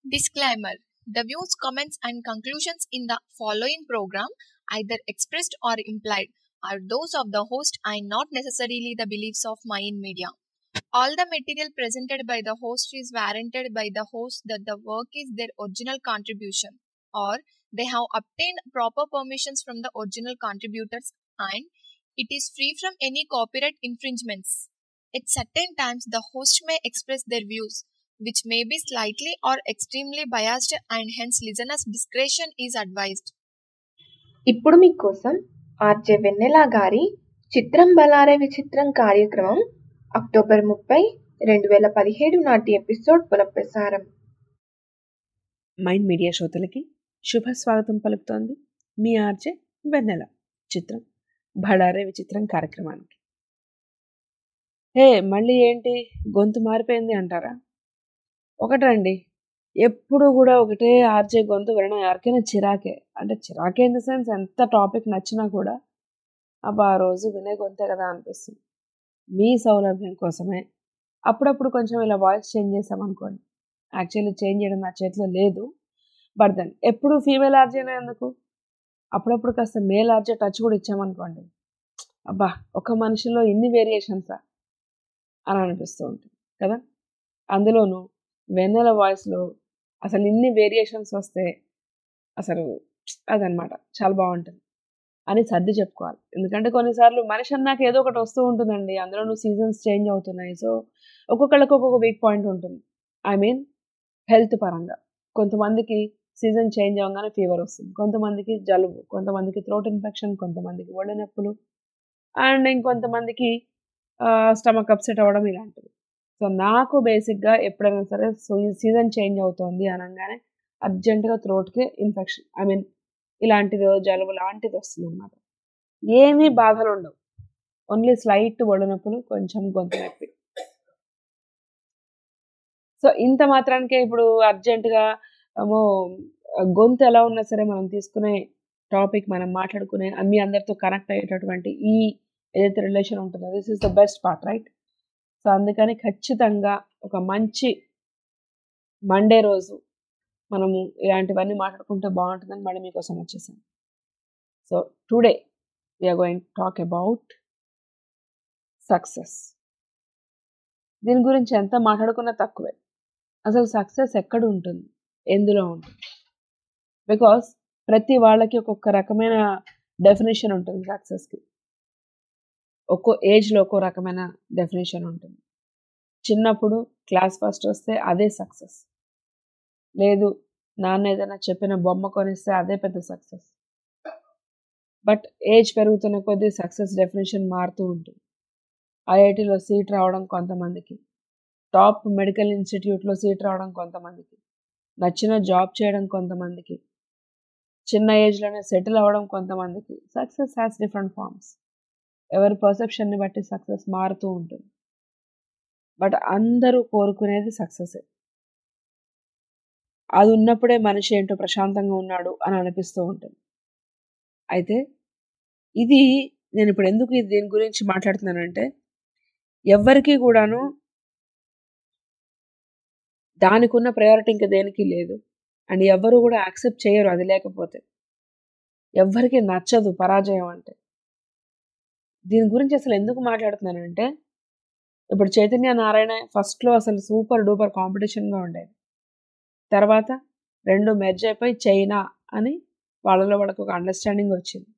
Disclaimer The views, comments, and conclusions in the following program, either expressed or implied, are those of the host and not necessarily the beliefs of Mayan Media. All the material presented by the host is warranted by the host that the work is their original contribution or they have obtained proper permissions from the original contributors and it is free from any copyright infringements. At certain times, the host may express their views, which may be slightly or extremely biased, and hence listeners' discretion is advised. ఇప్పుడు మీకోసం RJ వెన్నెల గారి చిత్రం బలారే విచిత్రం కార్యక్రమం October ముప్పై రెండు వేల పదిహేడు నాటి ఎపిసోడ్ పునఃప్రసారం మైండ్ మీడియా శ్రోతలకి శుభ స్వాగతం పలుకుతోంది మీ ఆర్జే వెన్నెల చిత్రం భడారే విచిత్రం కార్యక్రమానికి హే మళ్ళీ ఏంటి గొంతు మారిపోయింది అంటారా ఒకటండి ఎప్పుడు కూడా ఒకటే ఆర్జే గొంతు వినడం ఎవరికైనా చిరాకే అంటే చిరాకే ఇన్ ద సెన్స్ ఎంత టాపిక్ నచ్చినా కూడా అబ్బా ఆ రోజు వినే గొంతే కదా అనిపిస్తుంది మీ సౌలభ్యం కోసమే అప్పుడప్పుడు కొంచెం ఇలా వాయిస్ చేంజ్ చేసామనుకోండి యాక్చువల్లీ చేంజ్ చేయడం నా చేతిలో లేదు బట్ దెన్ ఎప్పుడు ఫీమేల్ ఆర్జేనే ఎందుకు అప్పుడప్పుడు కాస్త మేల్ ఆర్జే టచ్ కూడా ఇచ్చామనుకోండి అబ్బా ఒక మనిషిలో ఇన్ని వేరియేషన్సా అని అనిపిస్తూ ఉంటుంది కదా అందులోనూ వెన్నెల వాయిస్లో అసలు ఇన్ని వేరియేషన్స్ వస్తే అసలు అదనమాట చాలా బాగుంటుంది అని సర్ది చెప్పుకోవాలి ఎందుకంటే కొన్నిసార్లు మనిషి అన్నాక ఏదో ఒకటి వస్తూ ఉంటుందండి అందులోనూ సీజన్స్ చేంజ్ అవుతున్నాయి సో ఒక్కొక్కళ్ళకి ఒక్కొక్క వీక్ పాయింట్ ఉంటుంది ఐ మీన్ హెల్త్ పరంగా కొంతమందికి సీజన్ చేంజ్ అవ్వగానే ఫీవర్ వస్తుంది కొంతమందికి జలుబు కొంతమందికి థ్రోట్ ఇన్ఫెక్షన్ కొంతమందికి ఒళ్ళు నొప్పులు అండ్ ఇంకొంతమందికి స్టమక్ అప్సెట్ అవ్వడం ఇలాంటివి సో నాకు బేసిక్గా ఎప్పుడైనా సరే సీజన్ చేంజ్ అవుతోంది అనగానే అర్జెంటుగా థ్రోట్కి ఇన్ఫెక్షన్ ఐ మీన్ ఇలాంటిది జలుబు లాంటిది వస్తుంది అనమాట ఏమీ బాధలు ఉండవు ఓన్లీ స్లైట్ ఒళ్ళు నొప్పులు కొంచెం గొంతు నొప్పి సో ఇంత మాత్రానికే ఇప్పుడు అర్జెంటుగా ఏమో గొంతు ఎలా ఉన్నా సరే మనం తీసుకునే టాపిక్ మనం మాట్లాడుకునే మీ అందరితో కనెక్ట్ అయ్యేటటువంటి ఈ ఏదైతే రిలేషన్ ఉంటుందో this is the best part right so అందుకని ఖచ్చితంగా ఒక మంచి మండే రోజు మనము ఇలాంటివన్నీ మాట్లాడుకుంటే బాగుంటుందని మళ్ళీ మీకోసం వచ్చేసాను so today we are going talk about success దీని గురించి ఎంత మాట్లాడుకున్నా తక్కువే అసలు సక్సెస్ ఎక్కడ ఉంటుంది ఎందులో ఉంటుంది బికాస్ ప్రతి వాళ్ళకి ఒక్కొక్క రకమైన డెఫినేషన్ ఉంటుంది సక్సెస్కి ఒక్కో ఏజ్లో ఒక్కో రకమైన డెఫినేషన్ ఉంటుంది చిన్నప్పుడు క్లాస్ ఫస్ట్ వస్తే అదే సక్సెస్ లేదు నాన్న ఏదైనా చెప్పిన బొమ్మ కొనిస్తే అదే పెద్ద సక్సెస్ బట్ ఏజ్ పెరుగుతున్న కొద్దీ సక్సెస్ డెఫినేషన్ మారుతూ ఉంటుంది ఐఐటిలో సీట్ రావడం కొంతమందికి టాప్ మెడికల్ ఇన్స్టిట్యూట్లో సీట్ రావడం కొంతమందికి నచ్చిన జాబ్ చేయడం కొంతమందికి చిన్న ఏజ్లోనే సెటిల్ అవ్వడం కొంతమందికి సక్సెస్ హ్యాస్ డిఫరెంట్ ఫార్మ్స్ ఎవరి పర్సెప్షన్ని బట్టి సక్సెస్ మారుతూ ఉంటుంది బట్ అందరూ కోరుకునేది సక్సెసే అది ఉన్నప్పుడే మనిషి ఏంటో ప్రశాంతంగా ఉన్నాడు అని అనిపిస్తూ ఉంటుంది అయితే ఇది నేను ఇప్పుడు ఎందుకు దీని గురించి మాట్లాడుతున్నానంటే ఎవ్వరికీ కూడాను దానికి ఉన్న ప్రయారిటీ ఇంకా దేనికి లేదు అండ్ ఎవ్వరు కూడా యాక్సెప్ట్ చేయరు అది లేకపోతే ఎవ్వరికి నచ్చదు పరాజయం అంటే దీని గురించి అసలు ఎందుకు మాట్లాడుతున్నానంటే ఇప్పుడు చైతన్య నారాయణ ఫస్ట్లో అసలు సూపర్ డూపర్ కాంపిటీషన్గా ఉండేది తర్వాత రెండు మెర్జ్ అయిపోయి చైనా అని వాళ్ళలో వాళ్ళకి ఒక అండర్స్టాండింగ్ వచ్చింది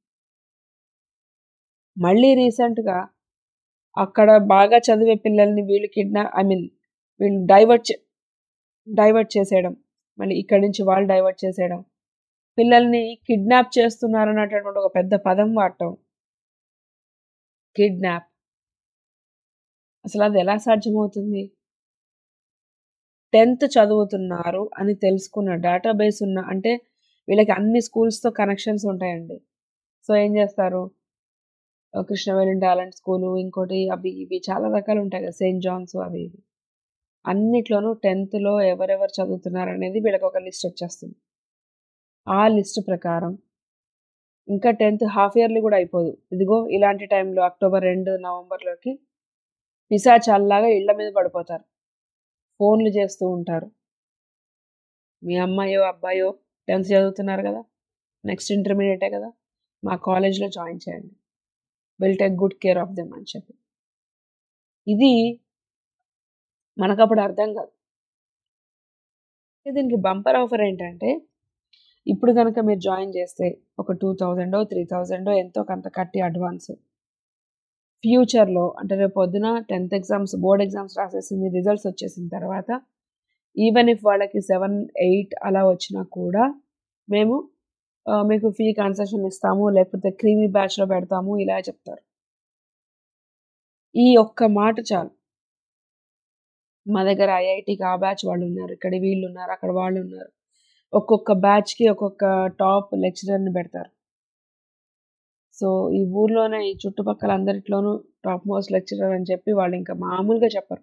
మళ్ళీ రీసెంట్గా అక్కడ బాగా చదివే పిల్లల్ని వీళ్ళు కిడ్నా ఐ మీన్ వీళ్ళు డైవర్ట్ డైవర్ట్ చేసేయడం మళ్ళీ ఇక్కడి నుంచి వాళ్ళు డైవర్ట్ చేసేయడం పిల్లల్ని కిడ్నాప్ చేస్తున్నారు అన్నటువంటి ఒక పెద్ద పదం వాడటం కిడ్నాప్ అసలు అది ఎలా సాధ్యమవుతుంది టెన్త్ చదువుతున్నారు అని తెలుసుకున్న డేటాబేస్ ఉన్న అంటే వీళ్ళకి అన్ని స్కూల్స్తో కనెక్షన్స్ ఉంటాయండి సో ఏం చేస్తారు కృష్ణవేణి టాలెంట్ స్కూలు ఇంకోటి అవి ఇవి చాలా రకాలు ఉంటాయి కదా సెయింట్ జాన్స్ అవి ఇవి అన్నిట్లోనూ టెన్త్లో ఎవరెవరు చదువుతున్నారు అనేది వీళ్ళకి ఒక లిస్ట్ వచ్చేస్తుంది ఆ లిస్ట్ ప్రకారం ఇంకా టెన్త్ హాఫ్ ఇయర్లీ కూడా అయిపోదు ఇదిగో ఇలాంటి టైంలో అక్టోబర్ రెండు నవంబర్లోకి పిశాచాల్లాగా ఇళ్ల మీద పడిపోతారు ఫోన్లు చేస్తూ ఉంటారు మీ అమ్మాయో అబ్బాయో టెన్త్ చదువుతున్నారు కదా నెక్స్ట్ ఇంటర్మీడియటే కదా మా కాలేజ్లో జాయిన్ చేయండి will take good care of them అని చెప్పి ఇది మనకు అప్పుడు అర్థం కాదు దీనికి బంపర్ ఆఫర్ ఏంటంటే ఇప్పుడు కనుక మీరు జాయిన్ చేస్తే ఒక టూ థౌజండో త్రీ థౌజండో ఎంతో కొంత కట్టి అడ్వాన్స్ ఫ్యూచర్లో అంటే రేపు పొద్దున టెన్త్ ఎగ్జామ్స్ బోర్డ్ ఎగ్జామ్స్ రాసేసింది రిజల్ట్స్ వచ్చేసిన తర్వాత ఈవెన్ ఇఫ్ వాళ్ళకి సెవెన్ ఎయిట్ అలా వచ్చినా కూడా మేము ఆ, మీకు ఫీ కన్సెషన్ ఇస్తాము లేకపోతే క్రీమీ బ్యాచ్లో పెడతాము ఇలా చెప్తారు ఈ ఒక్క మాట చాలు మా దగ్గర ఐఐటికి ఆ బ్యాచ్ వాళ్ళు ఉన్నారు ఇక్కడ వీళ్ళు ఉన్నారు అక్కడ వాళ్ళు ఉన్నారు ఒక్కొక్క బ్యాచ్కి ఒక్కొక్క టాప్ లెక్చరర్ని పెడతారు సో ఈ ఊర్లోనే ఈ చుట్టుపక్కల అందరిట్లోనూ టాప్ మోస్ట్ లెక్చరర్ అని చెప్పి వాళ్ళు ఇంకా మామూలుగా చెప్పరు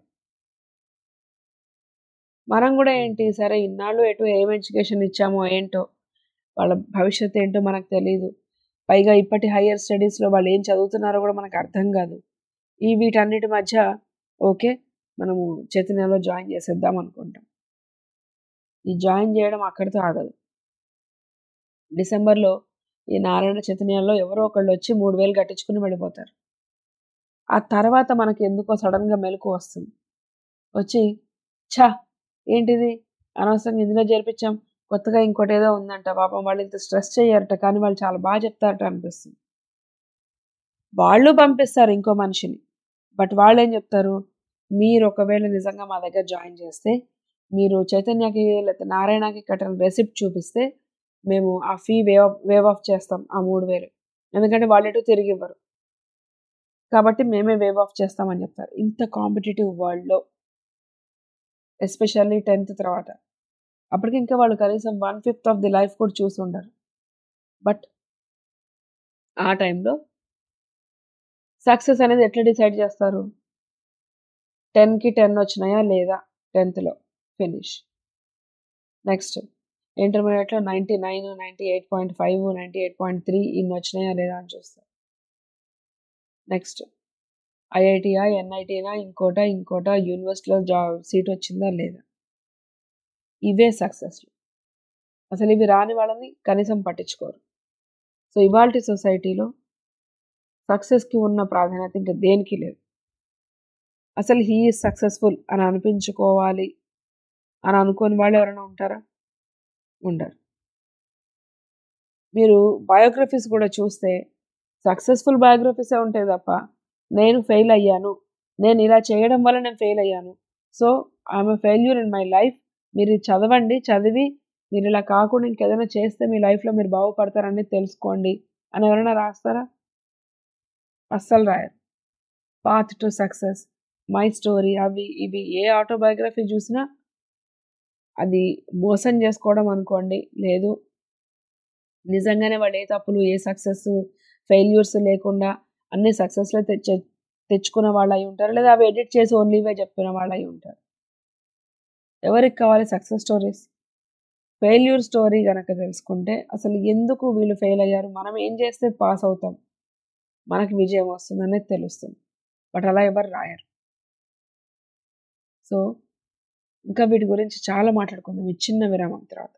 మనం కూడా ఏంటి సరే ఇన్నాళ్ళు ఎటు ఏం ఎడ్యుకేషన్ ఇచ్చామో ఏంటో వాళ్ళ భవిష్యత్ ఏంటో మనకు తెలియదు పైగా ఇప్పటి హయ్యర్ స్టడీస్లో వాళ్ళు ఏం చదువుతున్నారో కూడా మనకు అర్థం కాదు ఈ వీటన్నిటి మధ్య ఓకే మనము చైతన్యలో జాయిన్ చేసేద్దాం అనుకుంటాం ఈ జాయిన్ చేయడం అక్కడితో ఆగదు డిసెంబర్లో ఈ నారాయణ చైతన్యాల్లో ఎవరో ఒకళ్ళు వచ్చి మూడు వేలు కట్టించుకుని వెళ్ళిపోతారు ఆ తర్వాత మనకి ఎందుకో సడన్గా మెలకు వస్తుంది వచ్చి ఛా ఏంటిది అనవసరంగా ఇందులో చేర్పించాం కొత్తగా ఇంకోటి ఏదో ఉందంట పాపం వాళ్ళు ఇంత స్ట్రెస్ చేయరట కానీ వాళ్ళు చాలా బాగా చెప్తారట అనిపిస్తుంది వాళ్ళు పంపిస్తారు ఇంకో మనిషిని బట్ వాళ్ళు ఏం చెప్తారు మీరు ఒకవేళ నిజంగా మా దగ్గర జాయిన్ చేస్తే మీరు చైతన్యకి లేకపోతే నారాయణకి కట్టిన రెసిప్ట్ చూపిస్తే మేము ఆ ఫీ వేవ్ వేవ్ ఆఫ్ చేస్తాం ఆ మూడు వేలు ఎందుకంటే వాళ్ళు ఎటు తిరిగి ఇవ్వరు కాబట్టి మేమే వేవ్ ఆఫ్ చేస్తామని చెప్తారు ఇంత కాంపిటేటివ్ వరల్డ్లో ఎస్పెషల్లీ టెన్త్ తర్వాత అప్పటికి ఇంకా వాళ్ళు కనీసం one fifth of the life కూడా చూసి ఉండరు బట్ ఆ టైంలో సక్సెస్ అనేది ఎట్లా డిసైడ్ చేస్తారు టెన్కి టెన్ వచ్చినాయా లేదా టెన్త్లో ఫినిష్ నెక్స్ట్ ఇంటర్మీడియట్లో ninety nine ninety eight point five ninety eight point three ఇన్ని వచ్చినాయా లేదా అని చూస్తారు నెక్స్ట్ ఐఐటియా ఎన్ఐటీనా ఇంకోట ఇంకోట యూనివర్సిటీలో జాబ్ సీట్ వచ్చిందా లేదా ఇవే సక్సెస్ అసలు ఇవి రాని వాళ్ళని కనీసం పట్టించుకోరు సో ఇవాల్టి సొసైటీలో సక్సెస్కి ఉన్న ప్రాధాన్యత ఇంకా దేనికి లేదు అసలు హీ ఈజ్ సక్సెస్ఫుల్ అని అనిపించుకోవాలి అని అనుకోని వాళ్ళు ఎవరైనా ఉంటారా ఉండరు మీరు బయోగ్రఫీస్ కూడా చూస్తే సక్సెస్ఫుల్ బయోగ్రఫీసే ఉంటాయి తప్ప నేను ఫెయిల్ అయ్యాను నేను ఇలా చేయడం వల్ల నేను ఫెయిల్ అయ్యాను so I'm failure in my life మీరు ఇది చదవండి చదివి మీరు ఇలా కాకుండా ఇంకేదైనా చేస్తే మీ లైఫ్లో మీరు బాగుపడతారని తెలుసుకోండి అని ఎవరైనా రాస్తారా అస్సలు రాయరు path to success my story అవి ఇవి ఏ ఆటోబయోగ్రఫీ చూసినా అది మోసం చేసుకోవడం అనుకోండి లేదు నిజంగానే వాళ్ళు ఏ తప్పులు ఏ సక్సెస్ ఫెయిల్యూర్స్ లేకుండా అన్ని సక్సెస్లో తెచ్చ తెచ్చుకున్న వాళ్ళు అయి ఉంటారు లేదా అవి ఎడిట్ చేసి ఓన్లీవే చెప్పిన వాళ్ళు అయి ఉంటారు ఎవరికి కావాలి సక్సెస్ స్టోరీస్ ఫెయిల్యూర్ స్టోరీ కనుక తెలుసుకుంటే అసలు ఎందుకు వీళ్ళు ఫెయిల్ అయ్యారు మనం ఏం చేస్తే పాస్ అవుతాం మనకి విజయం వస్తుందనేది తెలుస్తుంది బట్ అలా ఎవరు రాయరు సో ఇంకా వీటి గురించి చాలా మాట్లాడుకుందాం ఈ చిన్న విరామం తర్వాత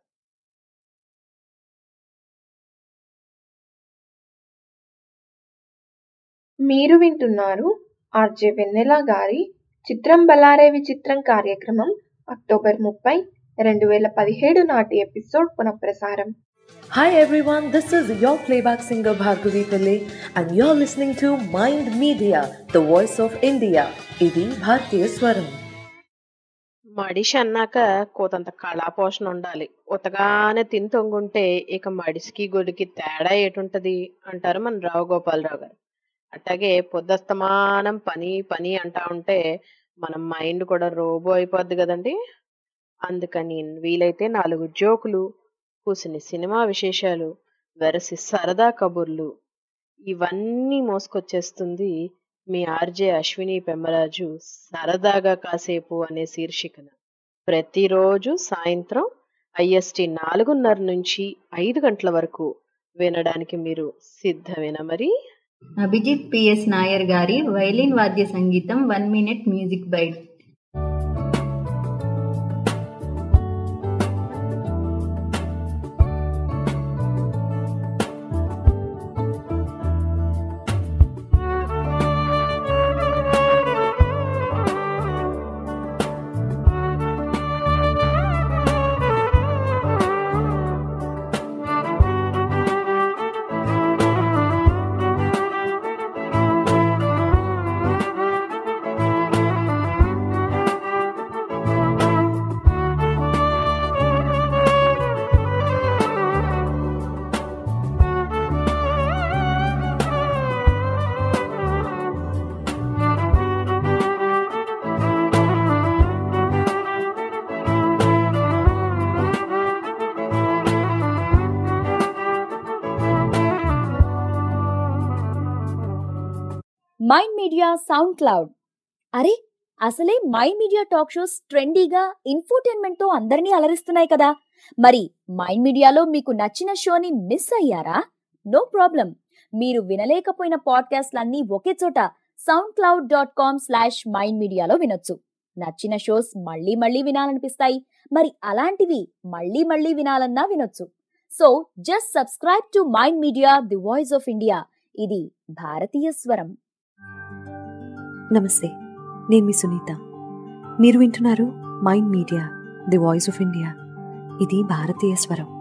మీరు వింటున్నారు ఆర్జే వెన్నెల గారి చిత్రం బలారే విచిత్రం కార్యక్రమం అక్టోబర్ ముప్పై రెండు వేల పదిహేడు నాటి ఎపిసోడ్ పునఃప్రసారం Hi everyone, this is your playback singer Bhargavi Pillai and you're listening to Mind Media, the voice of India. ఇది భారతీయ స్వరం మడిషి అన్నాక కోతంత కళాపోషణ ఉండాలి ఉతగానే తిని తొంగుంటే ఇక మడిసికి గొడికి తేడా ఏటుంటది అంటారు మన రావు గోపాలరావు గారు అట్లాగే పొద్దస్తమానం పని పని అంటా ఉంటే మన మైండ్ కూడా రోబో అయిపోద్ది కదండి అందుకని వీలైతే నాలుగు జోకులు కూసిని సినిమా విశేషాలు వెరసి సరదా కబుర్లు ఇవన్నీ మోసుకొచ్చేస్తుంది మీ ఆర్జే అశ్విని పెమ్మరాజు సరదాగా కాసేపు అనే శీర్షికన ప్రతిరోజు సాయంత్రం ఐఎస్టి నాలుగున్నర నుంచి ఐదు గంటల వరకు వినడానికి మీరు సిద్ధమేనా మరి అభిజిత్ పిఎస్ నాయర్ గారి వైలిన్ వాద్య సంగీతం one minute music bite mind media sound cloud అరే అసలే మైండ్ మీడియా టాక్ షోస్ ట్రెండీగా ఇన్ఫోటైన్మెంట్తో అందరినీ అలరిస్తున్నాయి కదా మరి మైండ్ మీడియాలో మీకు నచ్చిన షోని మిస్ అయ్యారా నో ప్రాబ్లం మీరు వినలేకపోయిన పాడ్కాస్ట్లన్నీ ఒకే చోట sound cloud dot com slash mind మీడియాలో వినొచ్చు నచ్చిన షోస్ మళ్ళీ మళ్ళీ వినాలనిపిస్తాయి మరి అలాంటివి మళ్ళీ మళ్ళీ వినాలన్నా వినొచ్చు so just subscribe to mind media the voice of India ఇది భారతీయ స్వరం నమస్తే నేను మీ సునీత మీరు వింటున్నారు mind media the voice of India ఇది భారతీయ స్వరం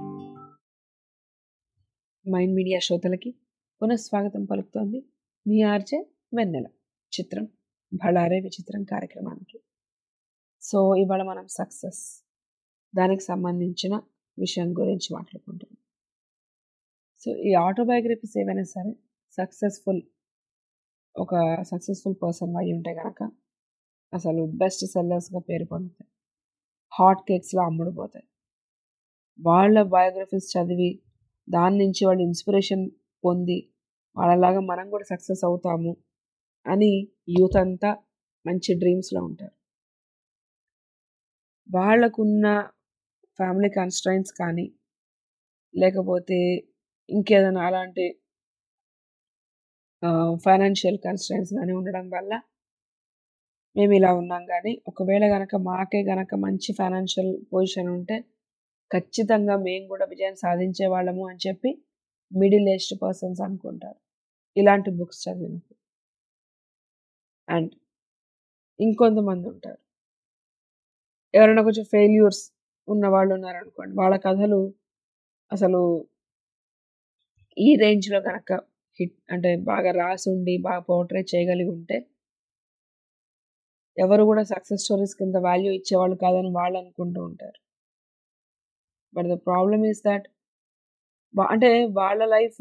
మైండ్ మీడియా శ్రోతలకి పునఃస్వాగతం పలుకుతోంది మీ ఆర్జే వెన్నెల చిత్రం బళారే విచిత్రం కార్యక్రమానికి సో ఇవాళ మనం సక్సెస్ దానికి సంబంధించిన విషయం గురించి మాట్లాడుకుంటున్నాం సో ఈ ఆటోబయోగ్రఫీస్ ఏవైనా సరే సక్సెస్ఫుల్ ఒక సక్సెస్ఫుల్ పర్సన్ అయి ఉంటే కనుక అసలు బెస్ట్ సెల్లర్స్గా పేరు పొందుతాయి హాట్ కేక్స్లో అమ్ముడుపోతాయి వాళ్ళ బయోగ్రఫీస్ చదివి దాని నుంచి వాళ్ళు ఇన్స్పిరేషన్ పొంది వాళ్ళలాగా మనం కూడా సక్సెస్ అవుతాము అని యూత్ అంతా మంచి డ్రీమ్స్లో ఉంటారు వాళ్ళకున్న ఫ్యామిలీ కన్స్ట్రైన్స్ కానీ లేకపోతే ఇంకేదైనా అలాంటి ఫైనాన్షియల్ కన్స్ట్రైన్స్ కానీ ఉండడం వల్ల మేము ఇలా ఉన్నాం కానీ ఒకవేళ కనుక మాకే కనుక మంచి ఫైనాన్షియల్ పొజిషన్ ఉంటే ఖచ్చితంగా మేము కూడా విజయం సాధించే వాళ్ళము అని చెప్పి మిడిల్ ఏజ్డ్ పర్సన్స్ అనుకుంటారు ఇలాంటి బుక్స్ చదివినప్పుడు అండ్ ఇంకొంతమంది ఉంటారు ఎవరైనా కొంచెం ఫెయిల్యూర్స్ ఉన్న వాళ్ళు ఉన్నారనుకోండి వాళ్ళ కథలు అసలు ఈ రేంజ్లో కనుక హిట్ అంటే బాగా రాసి ఉండి బాగా పోర్ట్రే చేయగలిగి ఉంటే ఎవరు కూడా సక్సెస్ స్టోరీస్ కింద వాల్యూ ఇచ్చేవాళ్ళు కాదని వాళ్ళు అనుకుంటూ ఉంటారు but the problem is that అంటే వాళ్ళ లైఫ్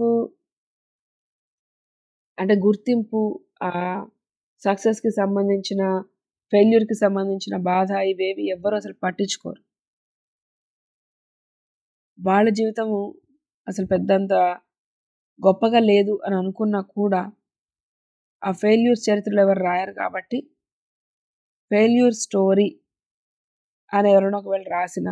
అంటే గుర్తింపు ఆ సక్సెస్కి సంబంధించిన ఫెయిల్యూర్కి సంబంధించిన బాధ ఇవేవి ఎవ్వరు అసలు పట్టించుకోరు వాళ్ళ జీవితము అసలు పెద్దంత గొప్పగా లేదు అని అనుకున్నా కూడా ఆ ఫెయిల్యూర్ చరిత్రలో ఎవరు రాయరు కాబట్టి ఫెయిల్యూర్ స్టోరీ అని ఎవరైనా ఒకవేళ రాసిన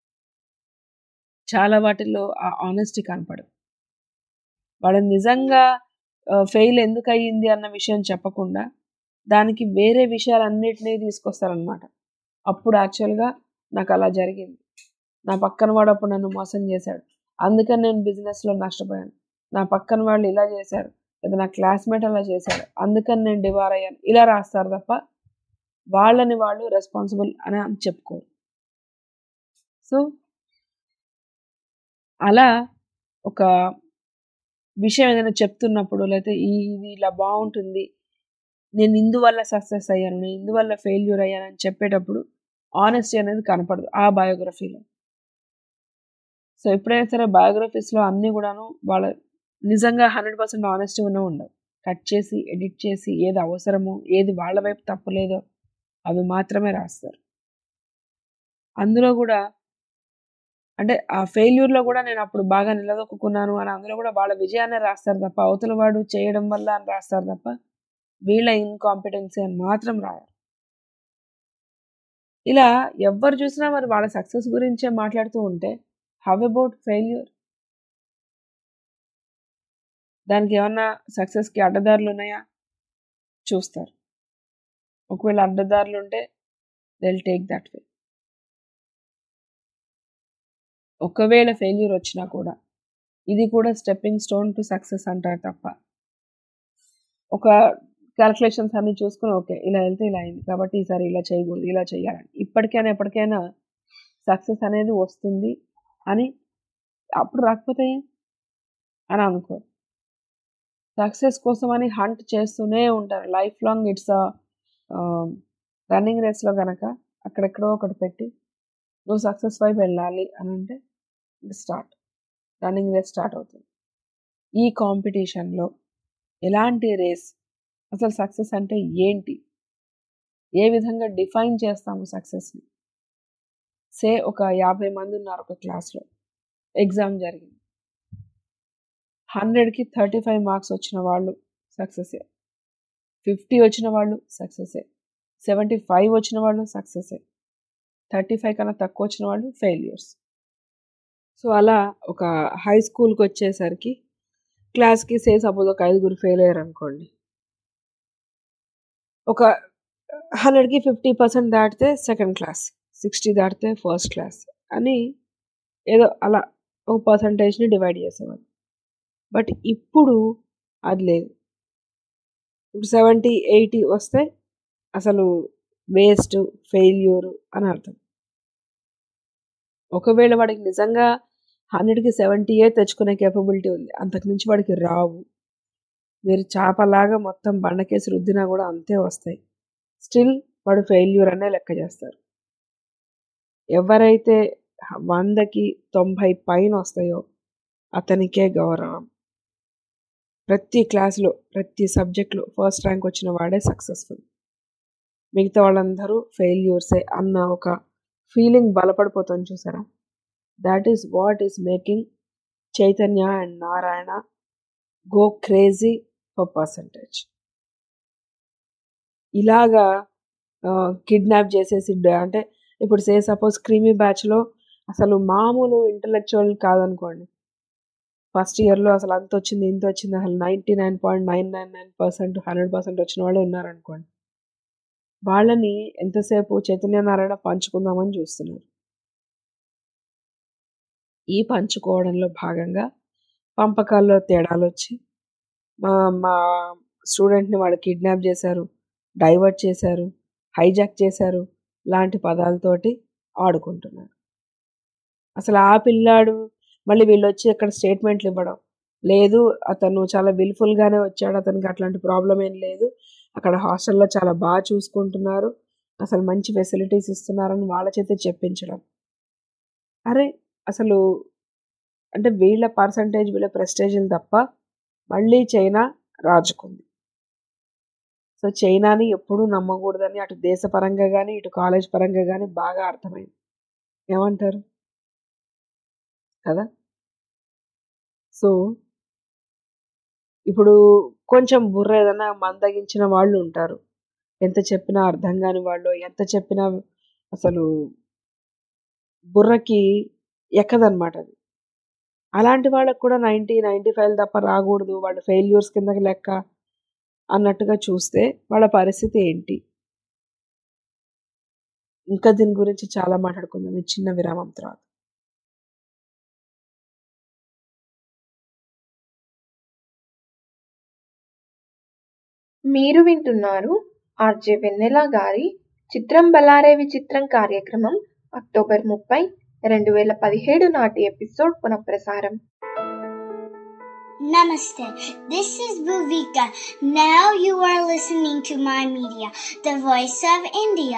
చాలా వాటిల్లో ఆ ఆనెస్టీ కనపడదు వాళ్ళని నిజంగా ఫెయిల్ ఎందుకు అయ్యింది అన్న విషయం చెప్పకుండా దానికి వేరే విషయాలన్నిటినీ తీసుకొస్తారనమాట అప్పుడు యాక్చువల్గా నాకు అలా జరిగింది నా పక్కన వాడు అప్పుడు నన్ను మోసం చేశాడు అందుకని నేను బిజినెస్లో నష్టపోయాను నా పక్కన వాళ్ళు ఇలా చేశారు లేదా నా క్లాస్మేట్ అలా చేశాడు అందుకని నేను డివార్ అయ్యాను ఇలా రాస్తారు తప్ప వాళ్ళని వాళ్ళు రెస్పాన్సిబుల్ అని చెప్పుకోరు సో అలా ఒక విషయం ఏదైనా చెప్తున్నప్పుడు లేకపోతే ఈ ఇది ఇలా బాగుంటుంది నేను ఇందువల్ల సక్సెస్ అయ్యాను నేను ఇందువల్ల ఫెయిల్యూర్ అయ్యాను అని చెప్పేటప్పుడు ఆనెస్టీ అనేది కనపడదు ఆ బయోగ్రఫీలో సో ఎప్పుడైనా సరే బయోగ్రఫీస్లో అన్నీ కూడాను వాళ్ళ నిజంగా హండ్రెడ్ పర్సెంట్ ఆనెస్టీ ఉన్న ఉండవు కట్ చేసి ఎడిట్ చేసి ఏది అవసరమో ఏది వాళ్ళ వైపు తప్పులేదో అవి మాత్రమే రాస్తారు అందులో కూడా అంటే ఆ ఫెయిల్యూర్లో కూడా నేను అప్పుడు బాగా నిలదొక్కున్నాను అని అందులో కూడా వాళ్ళ విజయాన్ని రాస్తారు తప్ప అవతల వాడు చేయడం వల్ల అని రాస్తారు తప్ప వీళ్ళ ఇన్కాంపిటెన్సీ అని మాత్రం రాయరు ఇలా ఎవ్వరు చూసినా మరి వాళ్ళ సక్సెస్ గురించే మాట్లాడుతూ ఉంటే హవ్ అబౌట్ ఫెయిల్యూర్ దానికి ఏమన్నా సక్సెస్కి అడ్డదారులు ఉన్నాయా చూస్తారు ఒకవేళ అడ్డదారులు ఉంటే దిల్ టేక్ దట్ వే ఒకవేళ ఫెయిల్యూర్ వచ్చినా కూడా ఇది కూడా స్టెప్పింగ్ స్టోన్ టు సక్సెస్ అంటారు తప్ప ఒక క్యాల్కులేషన్స్ అన్ని చూసుకుని ఓకే ఇలా వెళ్తే ఇలా అయింది కాబట్టి ఈసారి ఇలా చేయకూడదు ఇలా చేయాలని ఇప్పటికైనా ఎప్పటికైనా సక్సెస్ అనేది వస్తుంది అని అప్పుడు రాకపోతే అని అనుకోరు సక్సెస్ కోసం అని హంట్ చేస్తూనే ఉంటారు లైఫ్ లాంగ్ ఇట్స్ రన్నింగ్ రేస్లో కనుక అక్కడెక్కడో ఒకటి పెట్టి నువ్వు సక్సెస్ వైపు వెళ్ళాలి అని అంటే స్టార్ట్ రన్నింగ్ రేస్ స్టార్ట్ అవుతుంది ఈ కాంపిటీషన్లో ఎలాంటి రేస్ అసలు సక్సెస్ అంటే ఏంటి ఏ విధంగా డిఫైన్ చేస్తాము సక్సెస్ని సే ఒక యాభై మంది ఉన్నారు ఒక క్లాస్లో ఎగ్జామ్ జరిగింది హండ్రెడ్కి థర్టీ ఫైవ్ మార్క్స్ వచ్చిన వాళ్ళు సక్సెస్ ఫిఫ్టీ వచ్చిన వాళ్ళు సక్సెసే సెవెంటీ ఫైవ్ వచ్చిన వాళ్ళు సక్సెసే థర్టీ ఫైవ్ కన్నా తక్కువ వచ్చిన వాళ్ళు ఫెయిల్యూర్స్ సో అలా ఒక హై స్కూల్కి వచ్చేసరికి క్లాస్కి సే సపోజ్ ఒక ఐదుగురు ఫెయిల్ అయ్యారు అనుకోండి ఒక హండ్రెడ్కి ఫిఫ్టీ పర్సెంట్ దాటితే సెకండ్ క్లాస్ సిక్స్టీ దాటితే ఫస్ట్ క్లాస్ అని ఏదో అలా ఒక పర్సంటేజ్ని డివైడ్ చేసేవాళ్ళు బట్ ఇప్పుడు అది లేదు ఇప్పుడు సెవెంటీ ఎయిటీ వస్తే అసలు వేస్ట్ ఫెయిల్యూర్ అని అర్థం ఒకవేళ వాడికి నిజంగా హండ్రెడ్కి సెవెంటీయే తెచ్చుకునే కేపబిలిటీ ఉంది అంతకుమించి వాడికి రావు మీరు చేపలాగా మొత్తం బండకేసి రుద్దినా కూడా అంతే వస్తాయి స్టిల్ వాడు ఫెయిల్యూర్ అనే లెక్క చేస్తారు ఎవరైతే వందకి తొంభై పైన వస్తాయో అతనికే గౌరవం ప్రతి క్లాస్లో ప్రతి సబ్జెక్ట్లో ఫస్ట్ ర్యాంక్ వచ్చిన వాడే సక్సెస్ఫుల్ మిగతా వాళ్ళందరూ ఫెయిల్యూర్సే అన్న ఒక ఫీలింగ్ బలపడిపోతుంది చూసారా that is what is making Chaitanya and Narayana go crazy for percentage ఇలాగా కిడ్నాప్ చేసేసి అంటే ఇప్పుడు సే సపోజ్ క్రీమీ బ్యాచ్లో అసలు మామూలు ఇంటలెక్చువల్ కాదనుకోండి ఫస్ట్ ఇయర్లో అసలు అంత వచ్చింది ఇంత వచ్చింది అసలు ninety nine point nine nine nine percent hundred percent వచ్చిన వాళ్ళు ఉన్నారనుకోండి వాళ్ళని ఎంతసేపు చైతన్య నారాయణ పంచుకుందామని చూస్తున్నారు ఈ పంచుకోవడంలో భాగంగా పంపకాల్లో తేడాలు వచ్చి మా మా స్టూడెంట్ని వాళ్ళు కిడ్నాప్ చేశారు డైవర్ట్ చేశారు హైజాక్ చేశారు లాంటి పదాలతోటి ఆడుకుంటున్నారు అసలు ఆ పిల్లాడు మళ్ళీ వీళ్ళు వచ్చి అక్కడ స్టేట్మెంట్లు ఇవ్వడం లేదు అతను చాలా విల్ఫుల్గానే వచ్చాడు అతనికి అట్లాంటి ప్రాబ్లం ఏం లేదు అక్కడ హాస్టల్లో చాలా బాగా చూసుకుంటున్నారు అసలు మంచి ఫెసిలిటీస్ ఇస్తున్నారని వాళ్ళ చేత చెప్పించడం అరే అసలు అంటే వీళ్ళ పర్సంటేజ్ వీళ్ళ ప్రెస్టేజ్ని తప్ప మళ్ళీ చైనా రాజుకుంది సో చైనాని ఎప్పుడూ నమ్మకూడదని అటు దేశపరంగా కానీ ఇటు కాలేజ్ పరంగా కానీ బాగా అర్థమైంది ఏమంటారు కదా సో ఇప్పుడు కొంచెం బుర్ర ఏదైనా మందగించిన వాళ్ళు ఉంటారు ఎంత చెప్పినా అర్థం కాని వాళ్ళు ఎంత చెప్పినా అసలు బుర్రకి ఎక్కదనమాట అది అలాంటి వాళ్ళకు కూడా నైంటీ నైంటీ ఫైవ్ తప్ప రాకూడదు వాళ్ళు ఫెయిల్యూర్స్ కిందకి లెక్క అన్నట్టుగా చూస్తే వాళ్ళ పరిస్థితి ఏంటి ఇంకా దీని గురించి చాలా మాట్లాడుకుందాం ఈ చిన్న విరామం తర్వాత మీరు వింటున్నారు ఆర్జే వెన్నెల గారి చిత్రం బలారే విచిత్రం కార్యక్రమం అక్టోబర్ ముప్పై రెండు వేల పదిహేడు నాటి ఎపిసోడ్ పునఃప్రసారం Namaste. This is Bhuvika. Now you are listening to my media, the voice of India.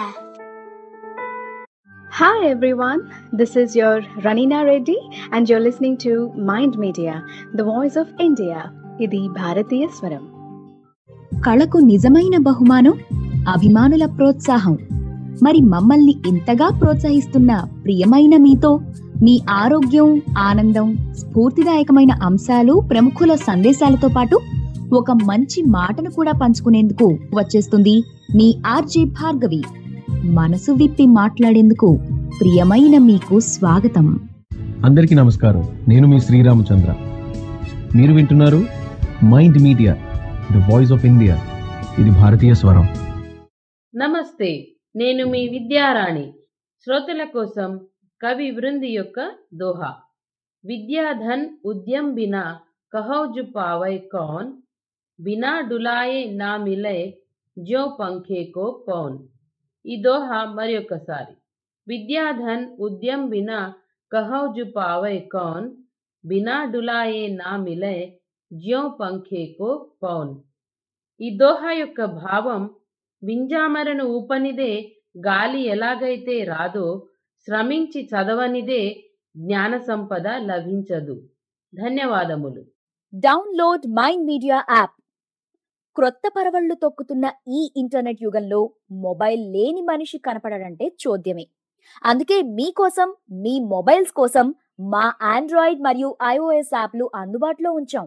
Hi everyone, this is your Ranina Reddy and you're listening to Mind Media, the voice of India. ఇది భారతీయ స్వరం కళకు నిజమైన బహుమానం అభిమానుల ప్రోత్సాహం మరి మమ్మల్ని ఇంతగా ప్రోత్సహిస్తున్న ప్రియమైన మీతో మీ ఆరోగ్యం ఆనందం స్ఫూర్తిదాయకమైన అంశాలు ప్రముఖుల సందేశాలతో పాటు ఒక మంచి మాటను కూడా పంచుకునేందుకు వచ్చేస్తుంది మీ ఆర్జే భార్గవి మనసు విప్పి మాట్లాడేందుకు ప్రియమైన మీకు స్వాగతం అందరికీ నమస్కారం నేను మీ శ్రీరామచంద్ర మీరు వింటున్నారు mind Media the voice of India ఇది భారతీయ స్వరం నమస్తే నేను మీ విద్యారాణి శ్రోతల కోసం కవి వృంది యొక్క దోహా విద్యాధన్ ఉద్యమ్ బినా కహౌజు పావై కౌన్ బినా డులాయే నా మిలే జో పంఖే కో పౌన్ ఈ దోహా మరి ఒక్కసారి విద్యాధన్ ఉద్యమ్ బినా కహౌజు పావై కౌన్ బినా డులాయే నా మిలే జ్యో పంఖే కో పౌన్ ఈ దోహా యొక్క భావం వింజామరను ఊపనిదే గాలి ఎలాగైతే రాదో శ్రమించి చదవనిదే జ్ఞాన సంపద లభించదు ధన్యవాదములు డౌన్లోడ్ మైండ్ మీడియా యాప్ క్రొత్త పరవళ్లు తొక్కుతున్న ఈ ఇంటర్నెట్ యుగంలో మొబైల్ లేని మనిషి కనపడడంటే చోద్యమే అందుకే మీకోసం మీ మొబైల్స్ కోసం మా ఆండ్రాయిడ్ మరియు ఐఓఎస్ యాప్లు అందుబాటులో ఉంచాం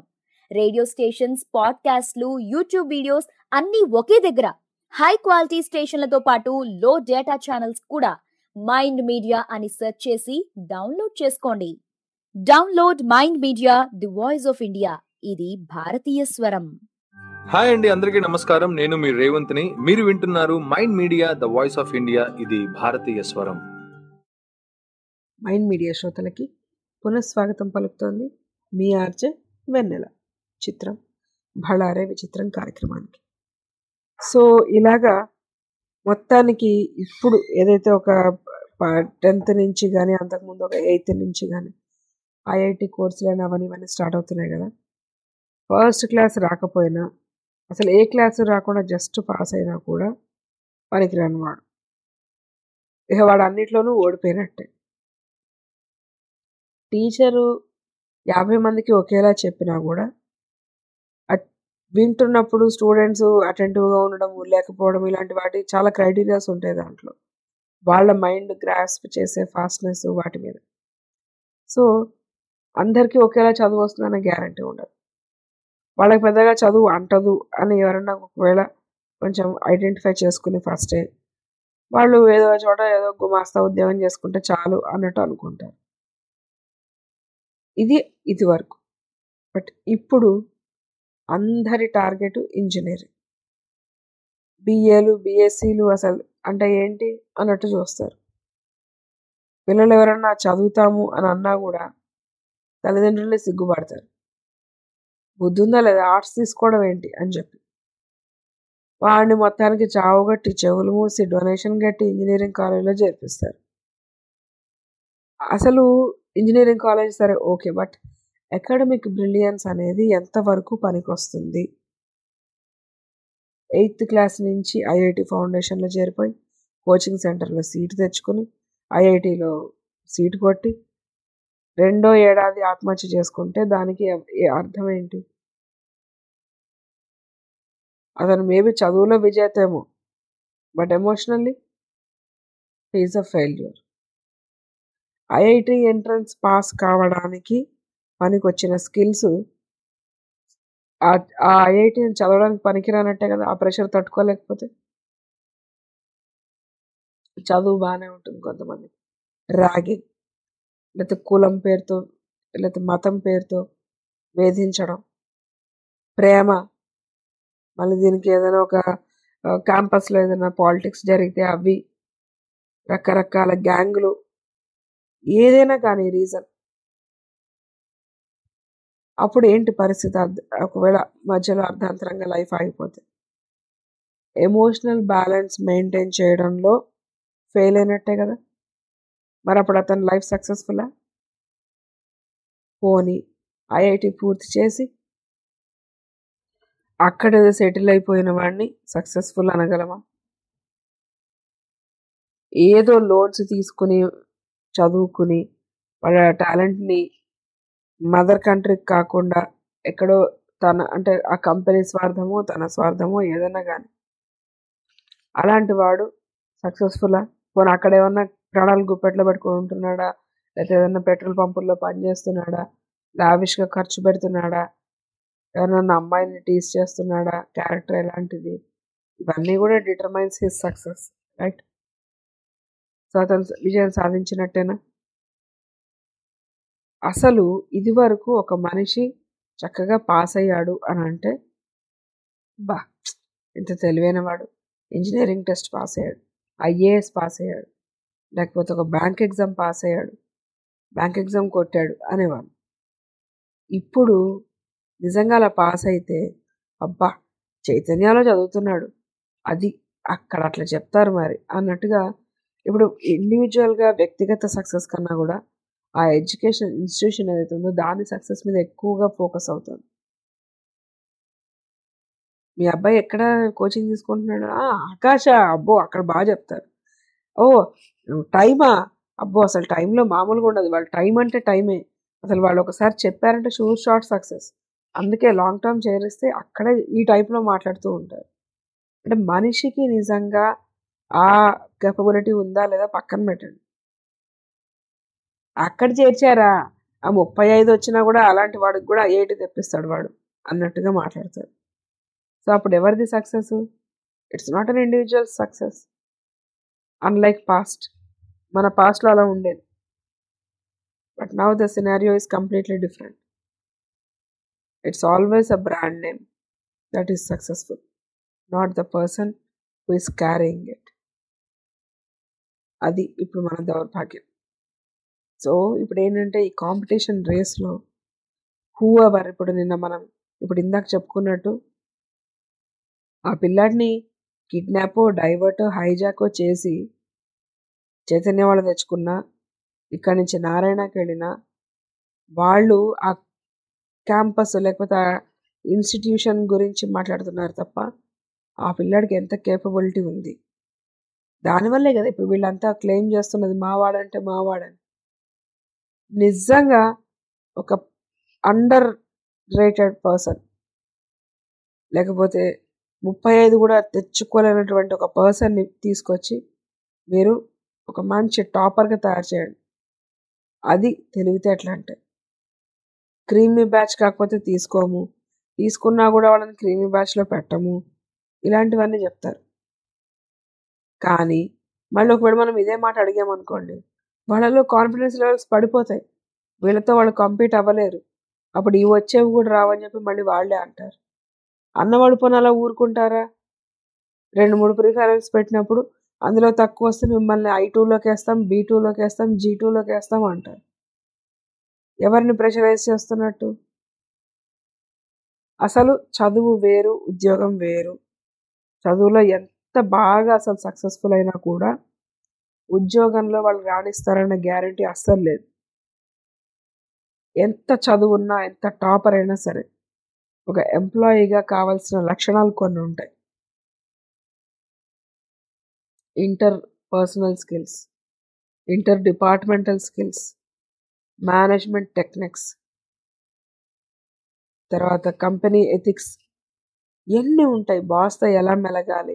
రేడియో స్టేషన్స్ పాడ్కాస్ట్లు యూట్యూబ్ వీడియోస్ అన్నీ ఒకే దగ్గర హై క్వాలిటీ స్టేషన్లతో పాటు లో డేటా ఛానల్స్ కూడా మైండ్ మీడియా అని సెర్చ్ చేసి డౌన్లోడ్ చేసుకోండి download Mind media the voice of India ఇది భారతీయ స్వరం హాయ్ అండి అందరికీ నమస్కారం నేను మీ రేవంత్ని మీరు వింటున్నారు mind Media the voice of India ఇది భారతీయ స్వరం మైండ్ మీడియా శ్రోతలకి పునఃస్వాగతం పలుకుతోంది మీ ఆర్జే వెన్నెల చిత్రం భళారే విచిత్రం కార్యక్రమానికి సో ఇలాగా మొత్తానికి ఇప్పుడు ఏదైతే ఒక టెన్త్ నుంచి కానీ అంతకుముందు ఒక ఎయిత్ నుంచి కానీ ఐఐటి కోర్సులు అని అవన్నీ ఇవన్నీ స్టార్ట్ అవుతున్నాయి కదా ఫస్ట్ క్లాస్ రాకపోయినా అసలు ఏ క్లాసు రాకుండా జస్ట్ పాస్ అయినా కూడా పనికిరాని వాడు ఇక వాడు అన్నిట్లోనూ ఓడిపోయినట్టే టీచరు యాభై మందికి ఒకేలా చెప్పినా కూడా అట్- వింటున్నప్పుడు స్టూడెంట్స్ అటెంటివ్గా ఉండడం లేకపోవడం ఇలాంటి వాటి చాలా క్రైటీరియాస్ ఉంటాయి దాంట్లో వాళ్ళ మైండ్ గ్రాస్ప్ చేసే ఫాస్ట్నెస్ వాటి మీద సో అందరికీ ఒకేలా చదువు వస్తుందనే గ్యారంటీ ఉండదు వాళ్ళకి పెద్దగా చదువు అంటదు అని ఎవరన్నా ఒకవేళ కొంచెం ఐడెంటిఫై చేసుకుని ఫస్టే వాళ్ళు ఏదో చోట ఏదో గుమాస్తా ఉద్యోగం చేసుకుంటే చాలు అన్నట్టు అనుకుంటారు ఇది ఇది వరకు బట్ ఇప్పుడు అందరి టార్గెట్ ఇంజనీరింగ్ బిఏలు బిఎస్సీలు అసలు అంటే ఏంటి అన్నట్టు చూస్తారు పిల్లలు ఎవరన్నా చదువుతాము అని అన్నా కూడా తల్లిదండ్రులే సిగ్గుపడతారు బుద్ధి ఉందా లేదా ఆర్ట్స్ తీసుకోవడం ఏంటి అని చెప్పి వాడిని మొత్తానికి చావు కట్టి చెవులు మూసి డొనేషన్ కట్టి ఇంజనీరింగ్ కాలేజీలో చేర్పిస్తారు అసలు ఇంజనీరింగ్ కాలేజ్ సరే ఓకే బట్ అకాడమిక్ బ్రిలియన్స్ అనేది ఎంతవరకు పనికొస్తుంది ఎయిత్ క్లాస్ నుంచి ఐఐటి ఫౌండేషన్లో చేరిపోయి కోచింగ్ సెంటర్లో సీటు తెచ్చుకుని ఐఐటిలో సీటు కొట్టి రెండో ఏడాది ఆత్మహత్య చేసుకుంటే దానికి ఎ- ఏ అర్థం ఏంటి అతను మేబీ చదువులో విజేతేమో but emotionally is a failure IIT entrance pass కావడానికి పనికొచ్చిన స్కిల్స్ ఆ ఐఐటిని చదవడానికి పనికిరానట్టే కదా ఆ ప్రెషర్ తట్టుకోలేకపోతే చదువు బాగానే ఉంటుంది కొంతమంది ర్యాగింగ్ లేకపోతే కులం పేరుతో లేకపోతే మతం పేరుతో వేధించడం ప్రేమ మళ్ళీ దీనికి ఏదైనా ఒక క్యాంపస్లో ఏదైనా పాలిటిక్స్ జరిగితే అవి రకరకాల గ్యాంగులు ఏదైనా కానీ రీజన్ అప్పుడు ఏంటి పరిస్థితి అర్థ- ఒకవేళ మధ్యలో అర్ధాంతరంగా లైఫ్ ఆగిపోతే ఎమోషనల్ బ్యాలెన్స్ మెయింటైన్ చేయడంలో ఫెయిల్ అయినట్టే కదా మరి అప్పుడు అతని లైఫ్ సక్సెస్ఫుల్లా పోనీ ఐఐటి పూర్తి చేసి అక్కడ సెటిల్ అయిపోయిన వాడిని సక్సెస్ఫుల్ అనగలమా ఏదో లోన్స్ తీసుకుని చదువుకుని వాళ్ళ టాలెంట్ని మదర్ కంట్రీకి కాకుండా ఎక్కడో తన అంటే ఆ కంపెనీ స్వార్థమో తన స్వార్థమో ఏదైనా కానీ అలాంటి వాడు సక్సెస్ఫుల్లా పోనీ అక్కడ ఏమన్నా ప్రాణాలు గుప్పెట్లో పెట్టుకొని ఉంటున్నాడా లేకపోతే ఏదైనా పెట్రోల్ పంపుల్లో పనిచేస్తున్నాడా లావిష్గా ఖర్చు పెడుతున్నాడా ఎవరైనా అమ్మాయిని టీస్ చేస్తున్నాడా క్యారెక్టర్ ఎలాంటిది ఇవన్నీ కూడా determines his success right so అతను విజయం సాధించినట్టేనా అసలు ఇది వరకు ఒక మనిషి చక్కగా పాస్ అయ్యాడు అని అంటే బా ఇంత తెలివైన వాడు ఇంజనీరింగ్ టెస్ట్ పాస్ అయ్యాడు ఐఏఎస్ పాస్ అయ్యాడు లేకపోతే ఒక బ్యాంక్ ఎగ్జామ్ పాస్ అయ్యాడు బ్యాంక్ ఎగ్జామ్ కొట్టాడు అనేవాళ్ళు ఇప్పుడు నిజంగా అలా పాస్ అయితే అబ్బా చైతన్యాలో చదువుతున్నాడు అది అక్కడ అట్లా చెప్తారు మరి అన్నట్టుగా ఇప్పుడు ఇండివిజువల్గా వ్యక్తిగత సక్సెస్ కన్నా కూడా ఆ ఎడ్యుకేషన్ ఇన్స్టిట్యూషన్ ఏదైతే ఉందో దాని సక్సెస్ మీద ఎక్కువగా ఫోకస్ అవుతుంది మీ అబ్బాయి ఎక్కడ కోచింగ్ తీసుకుంటున్నాడు "ఆ, ఆకాశ అబ్బో అక్కడ బాగా చెప్తారు ఓ టైమా అబ్బో అసలు టైంలో మామూలుగా ఉండదు వాళ్ళు టైం అంటే టైమే అసలు వాళ్ళు ఒకసారి చెప్పారంటే షూర్ షార్ట్ సక్సెస్ అందుకే లాంగ్ టర్మ్ చేరిస్తే అక్కడే ఈ టైప్లో మాట్లాడుతూ ఉంటారు అంటే మనిషికి నిజంగా ఆ కెపబిలిటీ ఉందా లేదా పక్కన పెట్టండి అక్కడ చేర్చారా ఆ ముప్పై ఐదు వచ్చినా కూడా అలాంటి వాడికి కూడా ఏటి తెప్పిస్తాడు వాడు అన్నట్టుగా మాట్లాడతారు సో అప్పుడు ఎవరిది success it's not an individual success unlike past మన పాస్ట్లో అలా ఉండేది but now the scenario is completely different it's always a brand name that is successful not the person who is carrying it అది ఇప్పుడు మన దౌర్భాగ్యం సో ఇప్పుడు ఏంటంటే ఈ కాంపిటీషన్ రేస్లో హూ ఎవర్ ఇప్పుడు నిన్న మనం ఇప్పుడు ఇందాక చెప్పుకున్నట్టు ఆ పిల్లాడిని కిడ్నాప్ డైవర్ట్ హైజాక్ చేసి చైతన్య వాళ్ళు తెచ్చుకున్నా ఇక్కడి నుంచి నారాయణకి వెళ్ళినా వాళ్ళు ఆ క్యాంపస్ లేకపోతే ఆ ఇన్స్టిట్యూషన్ గురించి మాట్లాడుతున్నారు తప్ప ఆ పిల్లాడికి ఎంత కేపబిలిటీ ఉంది దానివల్లే కదా ఇప్పుడు వీళ్ళంతా క్లెయిమ్ చేస్తున్నది మావాడంటే మావాడని నిజంగా ఒక అండర్ రేటెడ్ పర్సన్ లేకపోతే ముప్పై ఐదు కూడా తెచ్చుకోలేనటువంటి ఒక పర్సన్ని తీసుకొచ్చి మీరు ఒక మంచి టాపర్గా తయారు చేయండి అది తెలివితేటలు అంటే క్రీమీ బ్యాచ్ కాకపోతే తీసుకోము తీసుకున్నా కూడా వాళ్ళని క్రీమీ బ్యాచ్లో పెట్టము ఇలాంటివన్నీ చెప్తారు కానీ మళ్ళీ ఒకవేళ మనం ఇదే మాట అడిగామనుకోండి వాళ్ళలో కాన్ఫిడెన్స్ లెవెల్స్ పడిపోతాయి వీళ్ళతో వాళ్ళు కంపీట్ అవ్వలేరు అప్పుడు ఇవి వచ్చేవి కూడా రావని చెప్పి మళ్ళీ వాళ్ళే అంటారు అన్నవాడు పోనీ అలా ఊరుకుంటారా రెండు మూడు ప్రిఫరెన్స్ పెట్టినప్పుడు అందులో తక్కువ వస్తే మిమ్మల్ని ఐ టూలోకి వేస్తాం బీ టూలోకి వేస్తాం జీ టూలోకి వేస్తాం అంటారు ఎవరిని ప్రెషరైజ్ చేస్తున్నట్టు అసలు చదువు వేరు ఉద్యోగం వేరు చదువులో ఎంత బాగా అసలు సక్సెస్ఫుల్ అయినా కూడా ఉద్యోగంలో వాళ్ళు రాణిస్తారన్న గ్యారంటీ అస్సలు లేదు ఎంత చదువున్నా ఎంత టాపర్ అయినా సరే ఒక ఎంప్లాయీగా కావాల్సిన లక్షణాలు కొన్ని ఉంటాయి interpersonal skills interdepartmental skills management techniques తర్వాత కంపెనీ ఎథిక్స్ ఎన్ని ఉంటాయి బాస్తో ఎలా మెలగాలి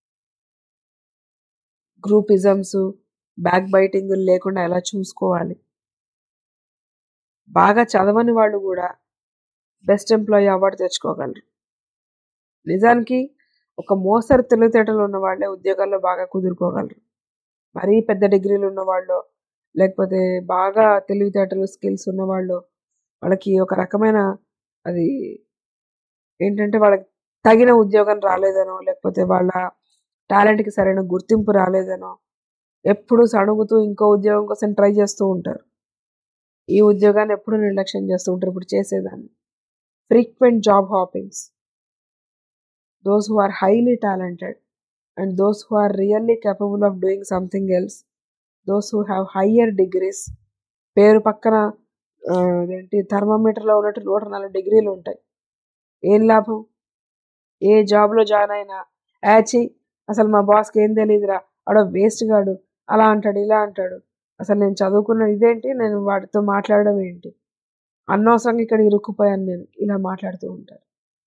గ్రూపిజమ్స్ బ్యాక్ బైటింగ్ లేకుండా ఎలా చూసుకోవాలి బాగా చదవని వాళ్ళు కూడా బెస్ట్ ఎంప్లాయీ అవార్డు తెచ్చుకోగలరు నిజానికి ఒక మోస్తరు తెలివితేటలు ఉన్న వాళ్ళే ఉద్యోగాల్లో బాగా కుదురుకోగలరు మరీ పెద్ద డిగ్రీలు ఉన్నవాళ్ళు లేకపోతే బాగా తెలివితేటలు స్కిల్స్ ఉన్నవాళ్ళు వాళ్ళకి ఒక రకమైన అది ఏంటంటే వాళ్ళకి తగిన ఉద్యోగం రాలేదనో లేకపోతే వాళ్ళ టాలెంట్కి సరైన గుర్తింపు రాలేదనో ఎప్పుడు సణుగుతూ ఇంకో ఉద్యోగం కోసం ట్రై చేస్తూ ఉంటారు ఈ ఉద్యోగాన్ని ఎప్పుడు నిర్లక్ష్యం చేస్తూ ఉంటారు ఇప్పుడు చేసేదాన్ని frequent job hoppings those who are highly talented and those who are really capable of doing something else those who have higher degrees పేరు పక్కన ఆ, అదేంటి థర్మోమీటర్లో ఉన్నట్టు నూట నాలుగు డిగ్రీలు ఉంటాయి ఏం లాభం ఏ జాబ్లో జాయిన్ అయినా యాచి అసలు మా బాస్కి ఏం తెలియదురా ఆడో వేస్ట్ గాడు అలా అంటాడు ఇలా అంటాడు అసలు నేను చదువుకున్న ఇదేంటి నేను వాడితో మాట్లాడడం ఏంటి అనవసరంగా ఇక్కడ ఇరుక్కుపోయాను నేను ఇలా మాట్లాడుతూ ఉంటారు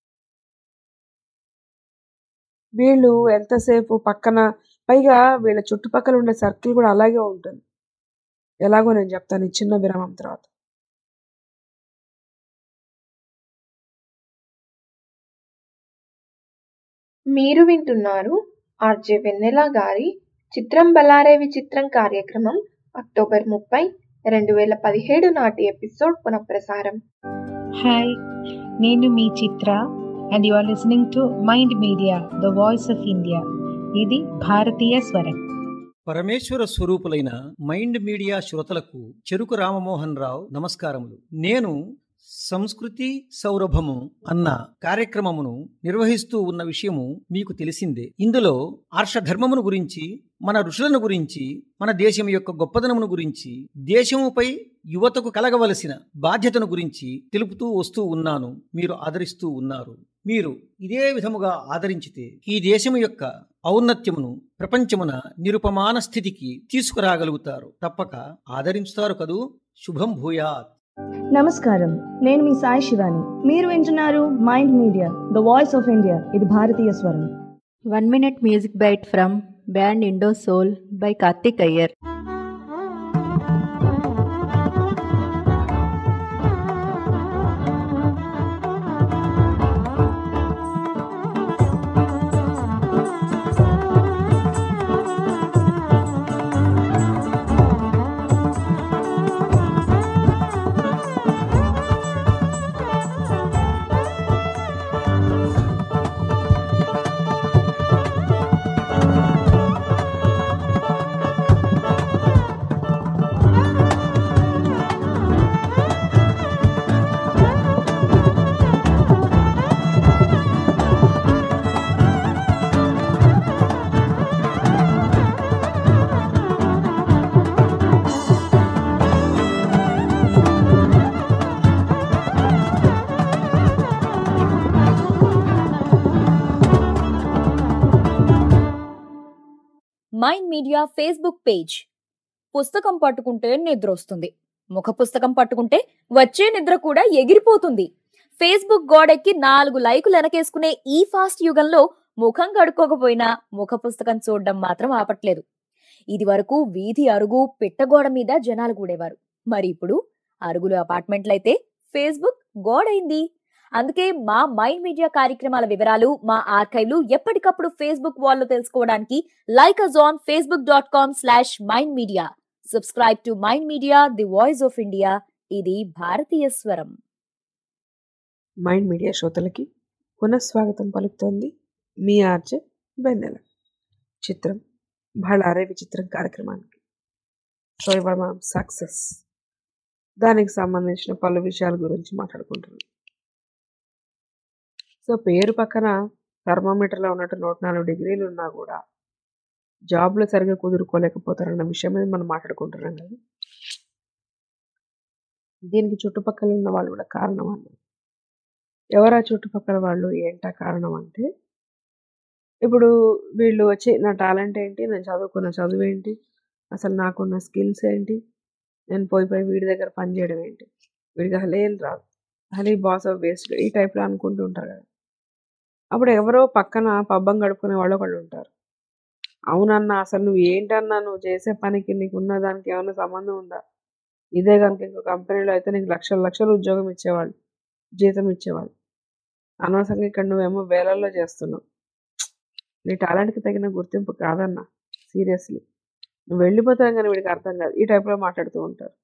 వీళ్ళు ఎంతసేపు పక్కన పైగా వీళ్ళ చుట్టుపక్కల ఉండే సర్కిల్ కూడా అలాగే ఉంటుంది ఎలాగో నేను చెప్తాను ఈ చిన్న విరామం తర్వాత మీరు వింటున్నారు ఆర్జే వెన్నెల గారి చిత్రం బలారే విచిత్రం కార్యక్రమం అక్టోబర్ ముప్పై రెండు వేల పదిహేడు నాటి ఎపిసోడ్ పునఃప్రసారం హాయ్ నేను మీ Chitra and you are listening to mind Media the voice of India ఇది భారతీయ స్వరం పరమేశ్వర స్వరూపులైన మైండ్ మీడియా శ్రోతలకు చెరుకు రామమోహన్ రావు నమస్కారములు నేను సంస్కృతి సౌరభము అన్న కార్యక్రమమును నిర్వహిస్తూ ఉన్న విషయము మీకు తెలిసిందే ఇందులో ఆర్షధర్మమును గురించి మన ఋషులను గురించి మన దేశం యొక్క గొప్పదనమును గురించి దేశముపై యువతకు కలగవలసిన బాధ్యతను గురించి తెలుపుతూ వస్తూ ఉన్నాను మీరు ఆదరిస్తూ ఉన్నారు మీరు ఇదే విధముగా ఆదరించితే ఈ దేశము యొక్క ఔన్నత్యమును ప్రపంచమున నిరుపమాన స్థితికి తీసుకురాగలుగుతారు తప్పక ఆదరించుతారు కదూ శుభం భూయాత్ నమస్కారం నేను మీ సాయి శివాని మీరు వింటున్నారు mind Media the voice of India ఇది భారతీయ స్వరం one minute music bite from band Indo Soul by Karthik Iyer Mind Media Facebook page పుస్తకం పట్టుకుంటే నిద్ర వస్తుంది ముఖ పుస్తకం పట్టుకుంటే వచ్చే నిద్ర కూడా ఎగిరిపోతుంది ఫేస్బుక్ గోడెక్కి నాలుగు లైకులు వెనకేసుకునే ఈ ఫాస్ట్ యుగంలో ముఖం కడుక్కోకపోయినా ముఖ పుస్తకం చూడడం మాత్రం ఆపట్లేదు ఇది వరకు వీధి అరుగు పిట్టగోడ మీద జనాలు కూడేవారు మరి ఇప్పుడు అరుగులు అపార్ట్మెంట్లయితే ఫేస్బుక్ గోడైంది అందుకే మా మైండ్ మీడియా కార్యక్రమాల వివరాలు మా ఆర్కైవ్లు ఎప్పటికప్పుడు ఫేస్బుక్ వాల్లో తెలుసుకోవడానికి like us on Facebook dot com slash Mind Media subscribe to mind media the voice of India ఇది భారతీయ స్వరం మైండ్ మీడియా శ్రోతలకి పునఃస్వాగతం పలుకుతోంది మీ ఆర్జే వెన్నెల చిత్రం బళారే విచిత్రం కార్యక్రమానికి సో ఇవాళ మనం సక్సెస్ దానికి సంబంధించిన పలు విషయాల గురించి మాట్లాడుకుంటున్నాం సో పేరు పక్కన థర్మోమీటర్లో ఉన్నట్టు నూట నాలుగు డిగ్రీలు ఉన్నా కూడా జాబ్లో సరిగా కుదురుకోలేకపోతారన్న విషయం మీద మనం మాట్లాడుకుంటున్నాం కదా దీనికి చుట్టుపక్కల ఉన్న వాళ్ళు కూడా కారణం అన్నారు ఎవరా చుట్టుపక్కల వాళ్ళు ఏంటా కారణం అంటే ఇప్పుడు వీళ్ళు వచ్చి నా టాలెంట్ ఏంటి నేను చదువుకున్న చదువు ఏంటి అసలు నాకున్న స్కిల్స్ ఏంటి నేను పోయి పోయి వీడి దగ్గర పని చేయడం ఏంటి వీడికి అసలు ఏం రాదు అసలు ఈ బాస్ ఆఫ్ వేస్ట్ ఈ టైప్లో అనుకుంటూ ఉంటారు కదా అప్పుడు ఎవరో పక్కన పబ్బం గడుపుకునే వాళ్ళు ఒకళ్ళు ఉంటారు అవునన్నా అసలు నువ్వు ఏంటన్నా నువ్వు చేసే పనికి నీకు ఉన్న దానికి ఏమైనా సంబంధం ఉందా ఇదే కనుక ఇంకో కంపెనీలో అయితే నీకు లక్షల లక్షలు ఉద్యోగం ఇచ్చేవాళ్ళు జీతం ఇచ్చేవాళ్ళు అనవసరంగా ఇక్కడ నువ్వేమో వేలల్లో చేస్తున్నావు నీ టాలెంట్కి తగిన గుర్తింపు కాదన్నా సీరియస్లీ నువ్వు వెళ్ళిపోతావు కానీ వీడికి అర్థం కాదు ఈ టైప్లో మాట్లాడుతూ ఉంటారు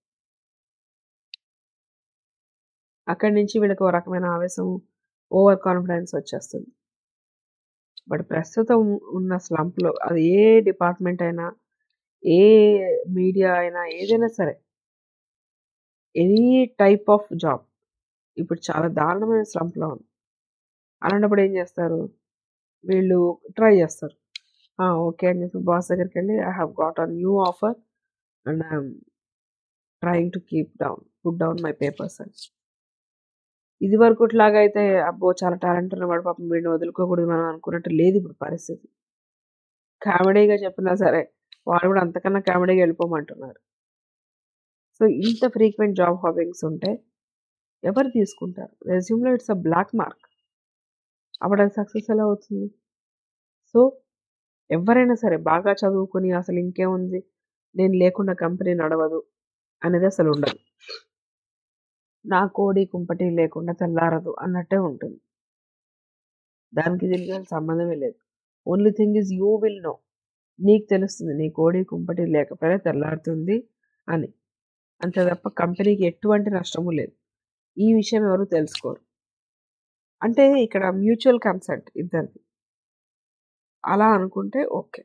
అక్కడి నుంచి వీళ్ళకి ఒక రకమైన ఆవేశం ఓవర్ కాన్ఫిడెన్స్ వచ్చేస్తుంది బట్ ప్రస్తుతం ఉన్న స్లంప్లో అది ఏ డిపార్ట్మెంట్ అయినా ఏ మీడియా అయినా ఏదైనా సరే ఎనీ టైప్ ఆఫ్ జాబ్ ఇప్పుడు చాలా దారుణమైన స్లంప్లో ఉంది అలాంటప్పుడు ఏం చేస్తారు వీళ్ళు ట్రై చేస్తారు ఓకే అని చెప్పి బాస్ దగ్గరికి వెళ్ళి I have got a new offer and I'm trying to keep down put down my papers అని ఇది వరకు ఇట్లాగా అయితే అబ్బో చాలా టాలెంట్ ఉన్నవాడు పాపం వీడిని వదులుకోకూడదు మనం అనుకున్నట్టు లేదు ఇప్పుడు పరిస్థితి కామెడీగా చెప్పినా సరే వాళ్ళు కూడా అంతకన్నా కామెడీగా వెళ్ళిపోమంటున్నారు సో ఇంత ఫ్రీక్వెంట్ జాబ్ హాపింగ్స్ ఉంటే ఎవరు తీసుకుంటారు రెజ్యూమ్లో ఇట్స్ అ బ్లాక్ మార్క్ అప్పుడు అది సక్సెస్ ఎలా అవుతుంది సో ఎవరైనా సరే బాగా చదువుకుని అసలు ఇంకేముంది నేను లేకుండా కంపెనీ నడవదు అనేది అసలు ఉండదు నా కోడి కుంపటి లేకుండా తెల్లారదు అన్నట్టే ఉంటుంది దానికి దీనికి అసలు సంబంధమే లేదు only thing is you will know నీకు తెలుస్తుంది నీ కోడి కుంపటి లేకపోయినా తెల్లారుతుంది అని అంతే తప్ప కంపెనీకి ఎటువంటి నష్టము లేదు ఈ విషయం ఎవరు తెలుసుకోరు అంటే ఇక్కడ మ్యూచువల్ కన్సెంట్ ఇద్దరిది అలా అనుకుంటే ఓకే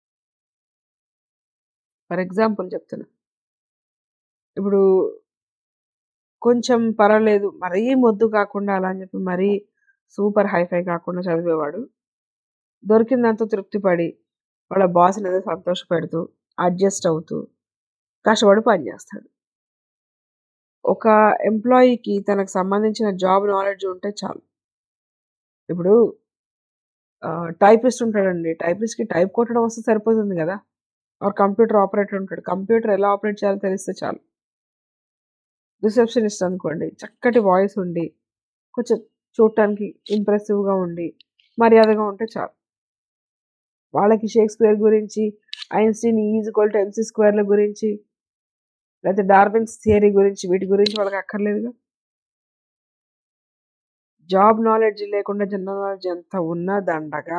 ఫర్ ఎగ్జాంపుల్ చెప్తున్నా ఇప్పుడు కొంచెం పర్వాలేదు మరీ మొద్దు కాకుండా అలా అని చెప్పి మరీ సూపర్ హైఫై కాకుండా చదివేవాడు దొరికిందంతా తృప్తిపడి వాళ్ళ బాస్ని ఏదో సంతోషపెడుతూ అడ్జస్ట్ అవుతూ కష్టపడి పనిచేస్తాడు ఒక ఎంప్లాయీకి తనకు సంబంధించిన జాబ్ నాలెడ్జ్ ఉంటే చాలు ఇప్పుడు టైపిస్ట్ ఉంటాడండి టైపిస్ట్కి టైప్ కొట్టడం వస్తే సరిపోతుంది కదా ఆర్ కంప్యూటర్ ఆపరేటర్ ఉంటాడు కంప్యూటర్ ఎలా ఆపరేట్ చేయాలో తెలిస్తే చాలు రిసెప్షనిస్ట్ అనుకోండి చక్కటి వాయిస్ ఉండి కొంచెం చూడటానికి ఇంప్రెసివ్గా ఉండి మర్యాదగా ఉంటే చాలు వాళ్ళకి షేక్స్పియర్ గురించి ఐన్స్టీన్ ఈజ్వల్ టు ఎంసీ స్క్వేర్ల గురించి లేకపోతే డార్విన్స్ థియరీ గురించి వీటి గురించి వాళ్ళకి అక్కర్లేదుగా జాబ్ నాలెడ్జ్ లేకుండా జనరల్ నాలెడ్జ్ ఎంత ఉన్నా దండగా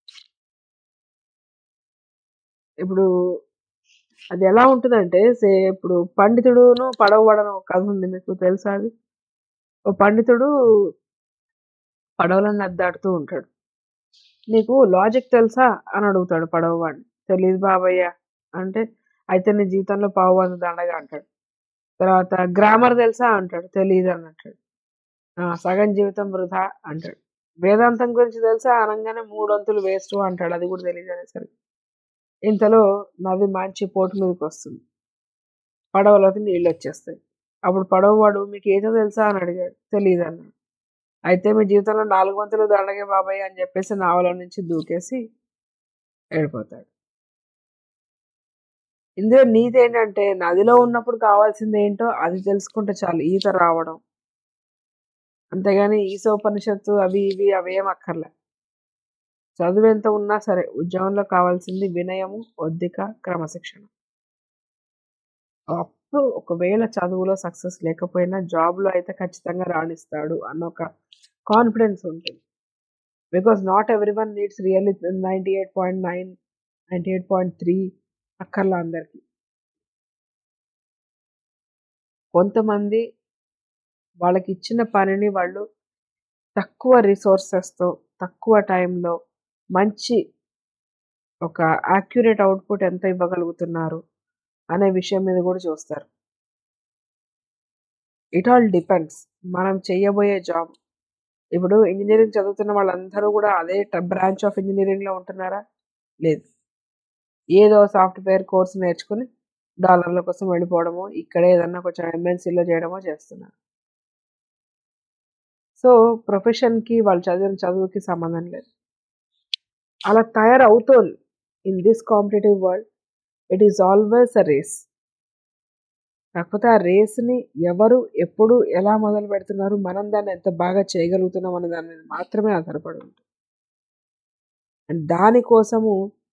ఇప్పుడు అది ఎలా ఉంటుందంటే సే ఇప్పుడు పండితుడును పడవబడను ఒక కథ ఉంది మీకు తెలుసా అది ఓ పండితుడు పడవలను నద్దాడుతూ ఉంటాడు నీకు లాజిక్ తెలుసా అని అడుగుతాడు పడవవాడిని తెలియదు బాబయ్య అంటే అయితే నీ జీవితంలో పావు వంద దండగా అంటాడు తర్వాత గ్రామర్ తెలుసా అంటాడు తెలియదు అని అంటాడు సగం జీవితం వృధా అంటాడు వేదాంతం గురించి తెలుసా అనగానే మూడొంతులు వేస్ట్ అంటాడు అది కూడా తెలియదు అనేసరికి ఇంతలో నది మంచి పోటు మీదకి వస్తుంది పడవలోకి నీళ్ళు వచ్చేస్తాయి అప్పుడు పడవవాడు మీకు ఏదో తెలుసా అని అడిగాడు తెలియదు అన్నాడు అయితే మీ జీవితంలో నాలుగు వంతులు దండగే బాబాయ్ అని చెప్పేసి నావల నుంచి దూకేసి వెళ్ళిపోతాడు ఇందులో నీతి ఏంటంటే నదిలో ఉన్నప్పుడు కావాల్సింది ఏంటో అది తెలుసుకుంటే చాలు ఈత రావడం అంతేగాని ఈశోపనిషత్తు అవి ఇవి అవేం అక్కర్లే చదువు ఎంత ఉన్నా సరే ఉద్యోగంలో కావాల్సింది వినయము ఒద్దిక క్రమశిక్షణ అప్పుడు ఒకవేళ చదువులో సక్సెస్ లేకపోయినా జాబ్లో అయితే ఖచ్చితంగా రాణిస్తాడు అన్న ఒక కాన్ఫిడెన్స్ ఉంటుంది because not everyone needs really ninety eight point nine ninety eight point three అక్కర్లా అందరికీ కొంతమంది వాళ్ళకి ఇచ్చిన పనిని వాళ్ళు తక్కువ రిసోర్సెస్తో తక్కువ టైంలో మంచి ఒక యాక్యురేట్ అవుట్పుట్ ఎంత ఇవ్వగలుగుతున్నారు అనే విషయం మీద కూడా చూస్తారు ఇట్ ఆల్ డిపెండ్స్ మనం చేయబోయే జాబ్ ఇప్పుడు ఇంజనీరింగ్ చదువుతున్న వాళ్ళందరూ కూడా అదే బ్రాంచ్ ఆఫ్ ఇంజనీరింగ్లో ఉంటున్నారా లేదు ఏదో సాఫ్ట్వేర్ కోర్స్ నేర్చుకుని డాలర్ల కోసం వెళ్ళిపోవడమో ఇక్కడే ఏదన్నా కొంచెం ఎంఎన్సీలో చేయడమో చేస్తున్నారు సో ప్రొఫెషన్కి వాళ్ళు చదివిన చదువుకి సంబంధం లేదు అలా తయారవుతోంది in this competitive world it is always a race కాకపోతే ఆ రేస్ని ఎవరు ఎప్పుడు ఎలా మొదలు పెడుతున్నారు మనం దాన్ని ఎంత బాగా చేయగలుగుతున్నాం అనే దాని మీద మాత్రమే ఆధారపడి ఉంటుంది అండ్ దానికోసము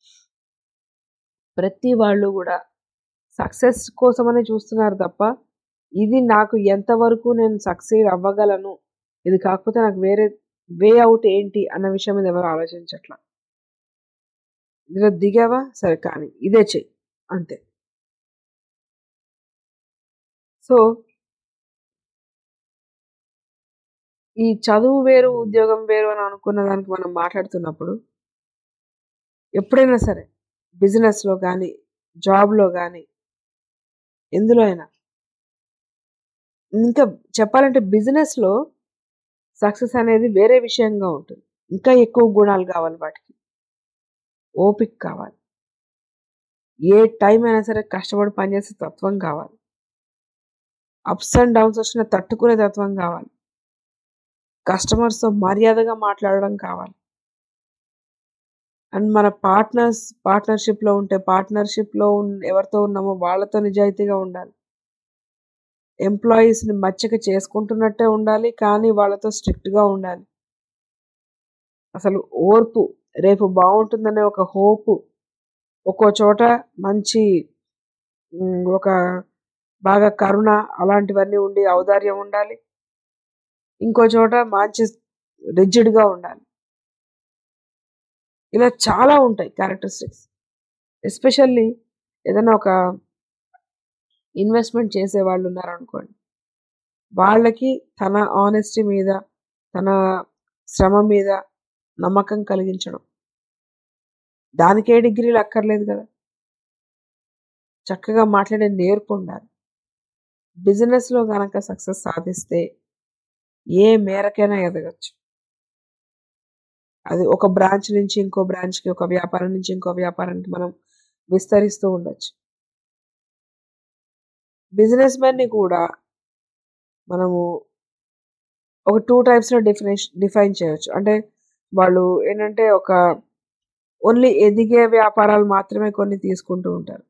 ప్రతి వాళ్ళు కూడా సక్సెస్ కోసమనే చూస్తున్నారు తప్ప ఇది నాకు ఎంతవరకు నేను సక్సీడ్ అవ్వగలను ఇది కాకపోతే నాకు వేరే వే అవుట్ ఏంటి అన్న విషయం మీద ఎవరు ఆలోచించట్లా ఇందులో దిగావా సరే కానీ ఇదే చెయ్యి అంతే సో ఈ చదువు వేరు ఉద్యోగం వేరు అని అనుకున్న దానికి మనం మాట్లాడుతున్నప్పుడు ఎప్పుడైనా సరే బిజినెస్లో కానీ జాబ్లో కానీ ఎందులో అయినా ఇంకా చెప్పాలంటే బిజినెస్లో సక్సెస్ అనేది వేరే విషయంగా ఉంటుంది ఇంకా ఎక్కువ గుణాలు కావాలి వాటికి ఓపిక కావాలి ఏ టైం అయినా సరే కష్టపడి పనిచేసే తత్వం కావాలి అప్స్ అండ్ డౌన్స్ వచ్చిన తట్టుకునే తత్వం కావాలి కస్టమర్స్తో మర్యాదగా మాట్లాడడం కావాలి అండ్ మన పార్ట్నర్స్ పార్ట్నర్షిప్లో ఉంటే పార్ట్నర్షిప్లో ఎవరితో ఉన్నామో వాళ్ళతో నిజాయితీగా ఉండాలి ఎంప్లాయీస్ని మచ్చక చేసుకుంటున్నట్టే ఉండాలి కానీ వాళ్ళతో స్ట్రిక్ట్గా ఉండాలి అసలు ఓర్పు రేపు బాగుంటుందనే ఒక హోపు ఒక్కో చోట మంచి ఒక బాగా కరుణ అలాంటివన్నీ ఉండి ఔదార్యం ఉండాలి ఇంకో చోట మంచి రిజిడ్గా ఉండాలి ఇలా చాలా ఉంటాయి క్యారెక్టరిస్టిక్స్ ఎస్పెషల్లీ ఏదైనా ఒక ఇన్వెస్ట్మెంట్ చేసే వాళ్ళు ఉన్నారనుకోండి వాళ్ళకి తన ఆనెస్టీ మీద తన శ్రమ మీద నమ్మకం కలిగించడం దానికే డిగ్రీలు అక్కర్లేదు కదా చక్కగా మాట్లాడే నేర్పు ఉండాలి బిజినెస్లో కనుక సక్సెస్ సాధిస్తే ఏ మేరకైనా ఎదగచ్చు అది ఒక బ్రాంచ్ నుంచి ఇంకో బ్రాంచ్కి ఒక వ్యాపారం నుంచి ఇంకో వ్యాపారానికి మనం విస్తరిస్తూ ఉండొచ్చు బిజినెస్ మ్యాన్ని కూడా మనము ఒక టూ టైప్స్లో డిఫినేషన్ డిఫైన్ చేయొచ్చు అంటే వాళ్ళు ఏంటంటే ఒక ఓన్లీ ఎదిగే వ్యాపారాలు మాత్రమే కొన్ని తీసుకుంటూ ఉంటారు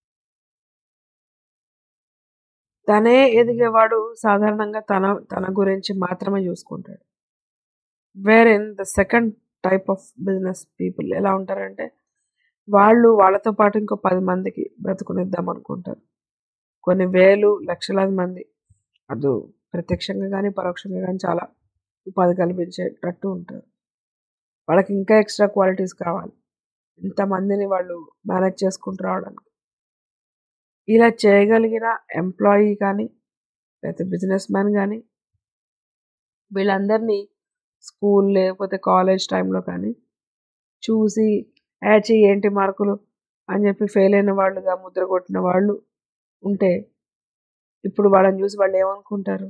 తనే ఎదిగేవాడు సాధారణంగా తన తన గురించి మాత్రమే చూసుకుంటాడు wherein the second type of business people ఎలా ఉంటారంటే వాళ్ళు వాళ్ళతో పాటు ఇంకో పది మందికి బ్రతుకునిద్దాం అనుకుంటారు కొన్ని వేలు లక్షలాది మంది అది ప్రత్యక్షంగా కానీ పరోక్షంగా కానీ చాలా ఉపాధి కల్పించేటట్టు ఉంటారు వాళ్ళకి ఇంకా ఎక్స్ట్రా క్వాలిటీస్ కావాలి ఇంతమందిని వాళ్ళు మేనేజ్ చేసుకుంటూ రావడానికి ఇలా చేయగలిగిన ఎంప్లాయీ కానీ లేకపోతే బిజినెస్ మ్యాన్ కానీ వీళ్ళందరినీ స్కూల్ లేకపోతే కాలేజ్ టైంలో కానీ చూసి యాచి ఏంటి మార్కులు అని చెప్పి ఫెయిల్ అయిన వాళ్ళుగా ముద్ర కొట్టిన వాళ్ళు ఉంటే ఇప్పుడు వాళ్ళని చూసి వాళ్ళు ఏమనుకుంటారు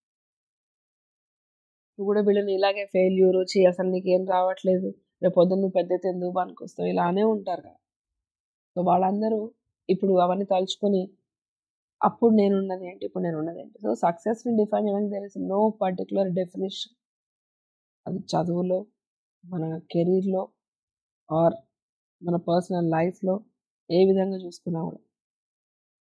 నువ్వు కూడా వీళ్ళని ఇలాగే ఫెయిల్యూర్ వచ్చి అసలు నీకేం రావట్లేదు రేపు పొద్దున్న నువ్వు పెద్ద ఎందుకు పనికొస్తావు ఇలానే ఉంటారు కదా సో వాళ్ళందరూ ఇప్పుడు అవన్నీ తలుచుకొని అప్పుడు నేను ఉన్నది ఏంటి ఇప్పుడు నేను ఉన్నది ఏంటి సో సక్సెస్ని డిఫైన్ చేయడానికి there is no particular definition అది చదువులో మన కెరీర్లో ఆర్ మన పర్సనల్ లైఫ్లో ఏ విధంగా చూసుకున్నా కూడా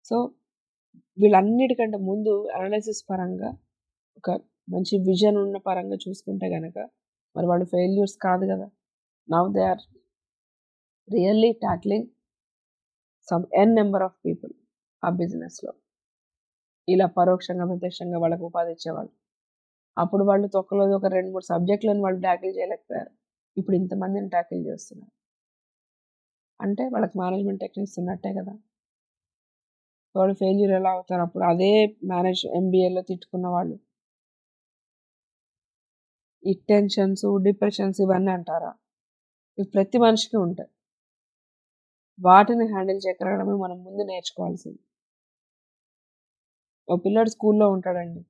సో వీళ్ళన్నిటికంటే ముందు అనాలిసిస్ పరంగా ఒక మంచి విజన్ ఉన్న పరంగా చూసుకుంటే కనుక మరి వాళ్ళు ఫెయిల్యూర్స్ కాదు కదా now they are really tackling some n number of people ఆ బిజినెస్లో ఇలా పరోక్షంగా ప్రత్యక్షంగా వాళ్ళకు ఉపాధి ఇచ్చేవాళ్ళు అప్పుడు వాళ్ళు తొక్కలో ఒక రెండు మూడు సబ్జెక్టులను వాళ్ళు ట్యాకిల్ చేయలేకపోయారు ఇప్పుడు ఇంతమందిని ట్యాకిల్ చేస్తున్నారు అంటే వాళ్ళకి మేనేజ్మెంట్ టెక్నిక్స్ ఉన్నట్టే కదా వాళ్ళు ఫెయిల్యూర్ ఎలా అవుతారు అప్పుడు అదే మేనేజ్ ఎంబీఏలో తిట్టుకున్న వాళ్ళు ఈ టెన్షన్స్ డిప్రెషన్స్ ఇవన్నీ అంటారా ఇవి ప్రతి మనిషికి ఉంటాయి వాటిని హ్యాండిల్ చేయగలగడమే మనం ముందు నేర్చుకోవాల్సింది ఓ పిల్లాడు స్కూల్లో ఉంటాడండి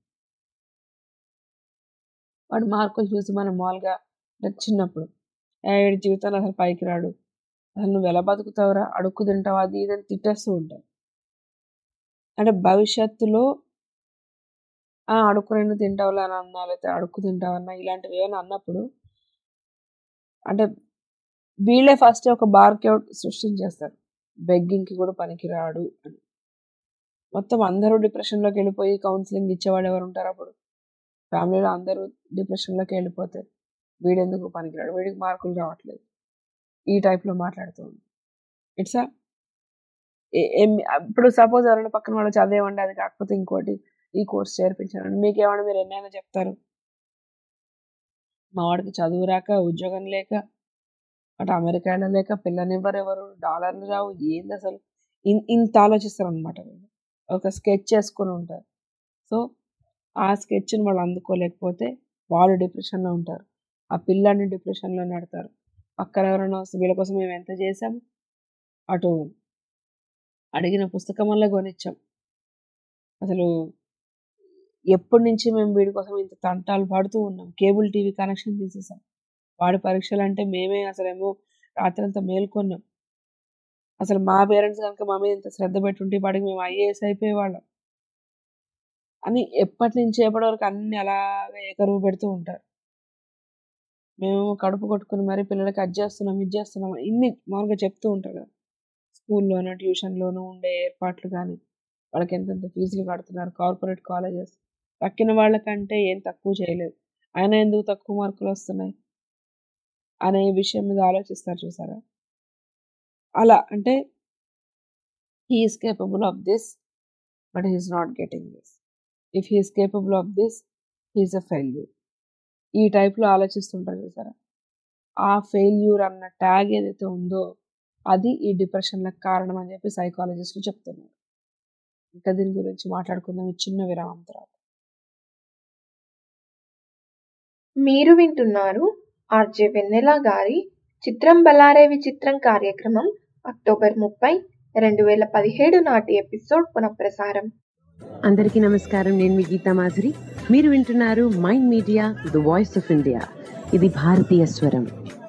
వాడు మార్కులు చూసి మనం మామూలుగా చిన్నప్పుడు ఏడు జీవితాలు అసలు పైకి రాడు అసలు నువ్వు ఎలా బతుకుతావురా అడుక్కు తింటావు అది ఇది అని తిట్టేస్తూ ఉంటావు అంటే భవిష్యత్తులో ఆ అడుక్కు రెండు తింటావులే అని అన్నా లేకపోతే అడుక్కు తింటావన్నా ఇలాంటివి ఏమైనా అన్నప్పుడు అంటే వీళ్ళే ఫస్ట్ ఒక బార్కౌట్ సృష్టించేస్తారు బెగ్గింగ్కి కూడా పనికిరాడు అని మొత్తం అందరూ డిప్రెషన్లోకి వెళ్ళిపోయి కౌన్సిలింగ్ ఇచ్చేవాడు ఎవరు ఉంటారు అప్పుడు ఫ్యామిలీలో అందరూ డిప్రెషన్లోకి వెళ్ళిపోతే వీడెందుకు పనికిరాడు వీడికి మార్కులు రావట్లేదు ఈ టైప్లో మాట్లాడుతూ ఉంది ఇట్స్ ఇప్పుడు సపోజ్ ఎవరైనా పక్కన వాళ్ళు చదివేవండి అది కాకపోతే ఇంకోటి ఈ కోర్స్ చేర్పించాను మీకేమన్నా మీరు ఎన్నైనా చెప్తారు మా వాడికి చదువు రాక ఉద్యోగం లేక అటు అమెరికా వెళ్ళలేక పిల్లనివ్వరు ఎవరు డాలర్లు రావు ఏంది అసలు ఇంత ఆలోచిస్తారు అనమాట వీళ్ళు ఒక స్కెచ్ చేసుకొని ఉంటారు సో ఆ స్కెచ్ని వాళ్ళు అందుకోలేకపోతే వాళ్ళు డిప్రెషన్లో ఉంటారు ఆ పిల్లాన్ని డిప్రెషన్లో నడతారు పక్కన ఎవరైనా వస్తే వీళ్ళ కోసం మేము ఎంత చేసాం అటు అడిగిన పుస్తకం వల్ల కొనిచ్చాం అసలు ఎప్పటి నుంచి మేము వీడి కోసం ఇంత తంటాలు పడుతూ ఉన్నాం కేబుల్ టీవీ కనెక్షన్ తీసేసాం వాడి పరీక్షలు అంటే మేమే అసలేమో రాత్రంతా మేల్కొన్నాం అసలు మా పేరెంట్స్ కనుక మా మీద ఇంత శ్రద్ధ పెట్టుంటే వాడికి మేము ఐఏఎస్ అయిపోయేవాళ్ళం అని ఎప్పటి నుంచి ఎప్పటి వరకు అన్ని అలాగే ఏకరువు పెడుతూ ఉంటారు మేము కడుపు కొట్టుకుని మరి పిల్లలకి అది చేస్తున్నాం ఇది చేస్తున్నాం ఇన్ని మామూలుగా చెప్తూ ఉంటారు కదా స్కూల్లోనూ ట్యూషన్లోనూ ఉండే ఏర్పాట్లు కానీ వాళ్ళకి ఎంతెంత ఫీజులు కడుతున్నారు కార్పొరేట్ కాలేజెస్ తక్కిన వాళ్ళకంటే ఏం తక్కువ చేయలేదు అయినా ఎందుకు తక్కువ మార్కులు వస్తున్నాయి అనే విషయం మీద ఆలోచిస్తారు చూసారా అలా అంటే he's capable of this but he's not getting this if he's capable of this he's a failure ఈ టైప్లో ఆలోచిస్తుంటారు చూసారా ఆ ఫెయిల్యూర్ అన్న ట్యాగ్ ఏదైతే ఉందో అది ఈ డిప్రెషన్లకు కారణం అని చెప్పి సైకాలజిస్టులు చెప్తున్నారు ఇంకా దీని గురించి మాట్లాడుకుందాం ఈ చిన్న విరామం తర్వాత మీరు వింటున్నారు ఆర్జే వెన్నెల గారి చిత్రం బలారే విచిత్రం కార్యక్రమం అక్టోబర్ ముప్పై రెండు వేల పదిహేడు నాటి ఎపిసోడ్ పునఃప్రసారం అందరికీ నమస్కారం నేను మీ గీతా మాధురి మీరు వింటున్నారు mind Media the voice of India ఇది భారతీయ స్వరం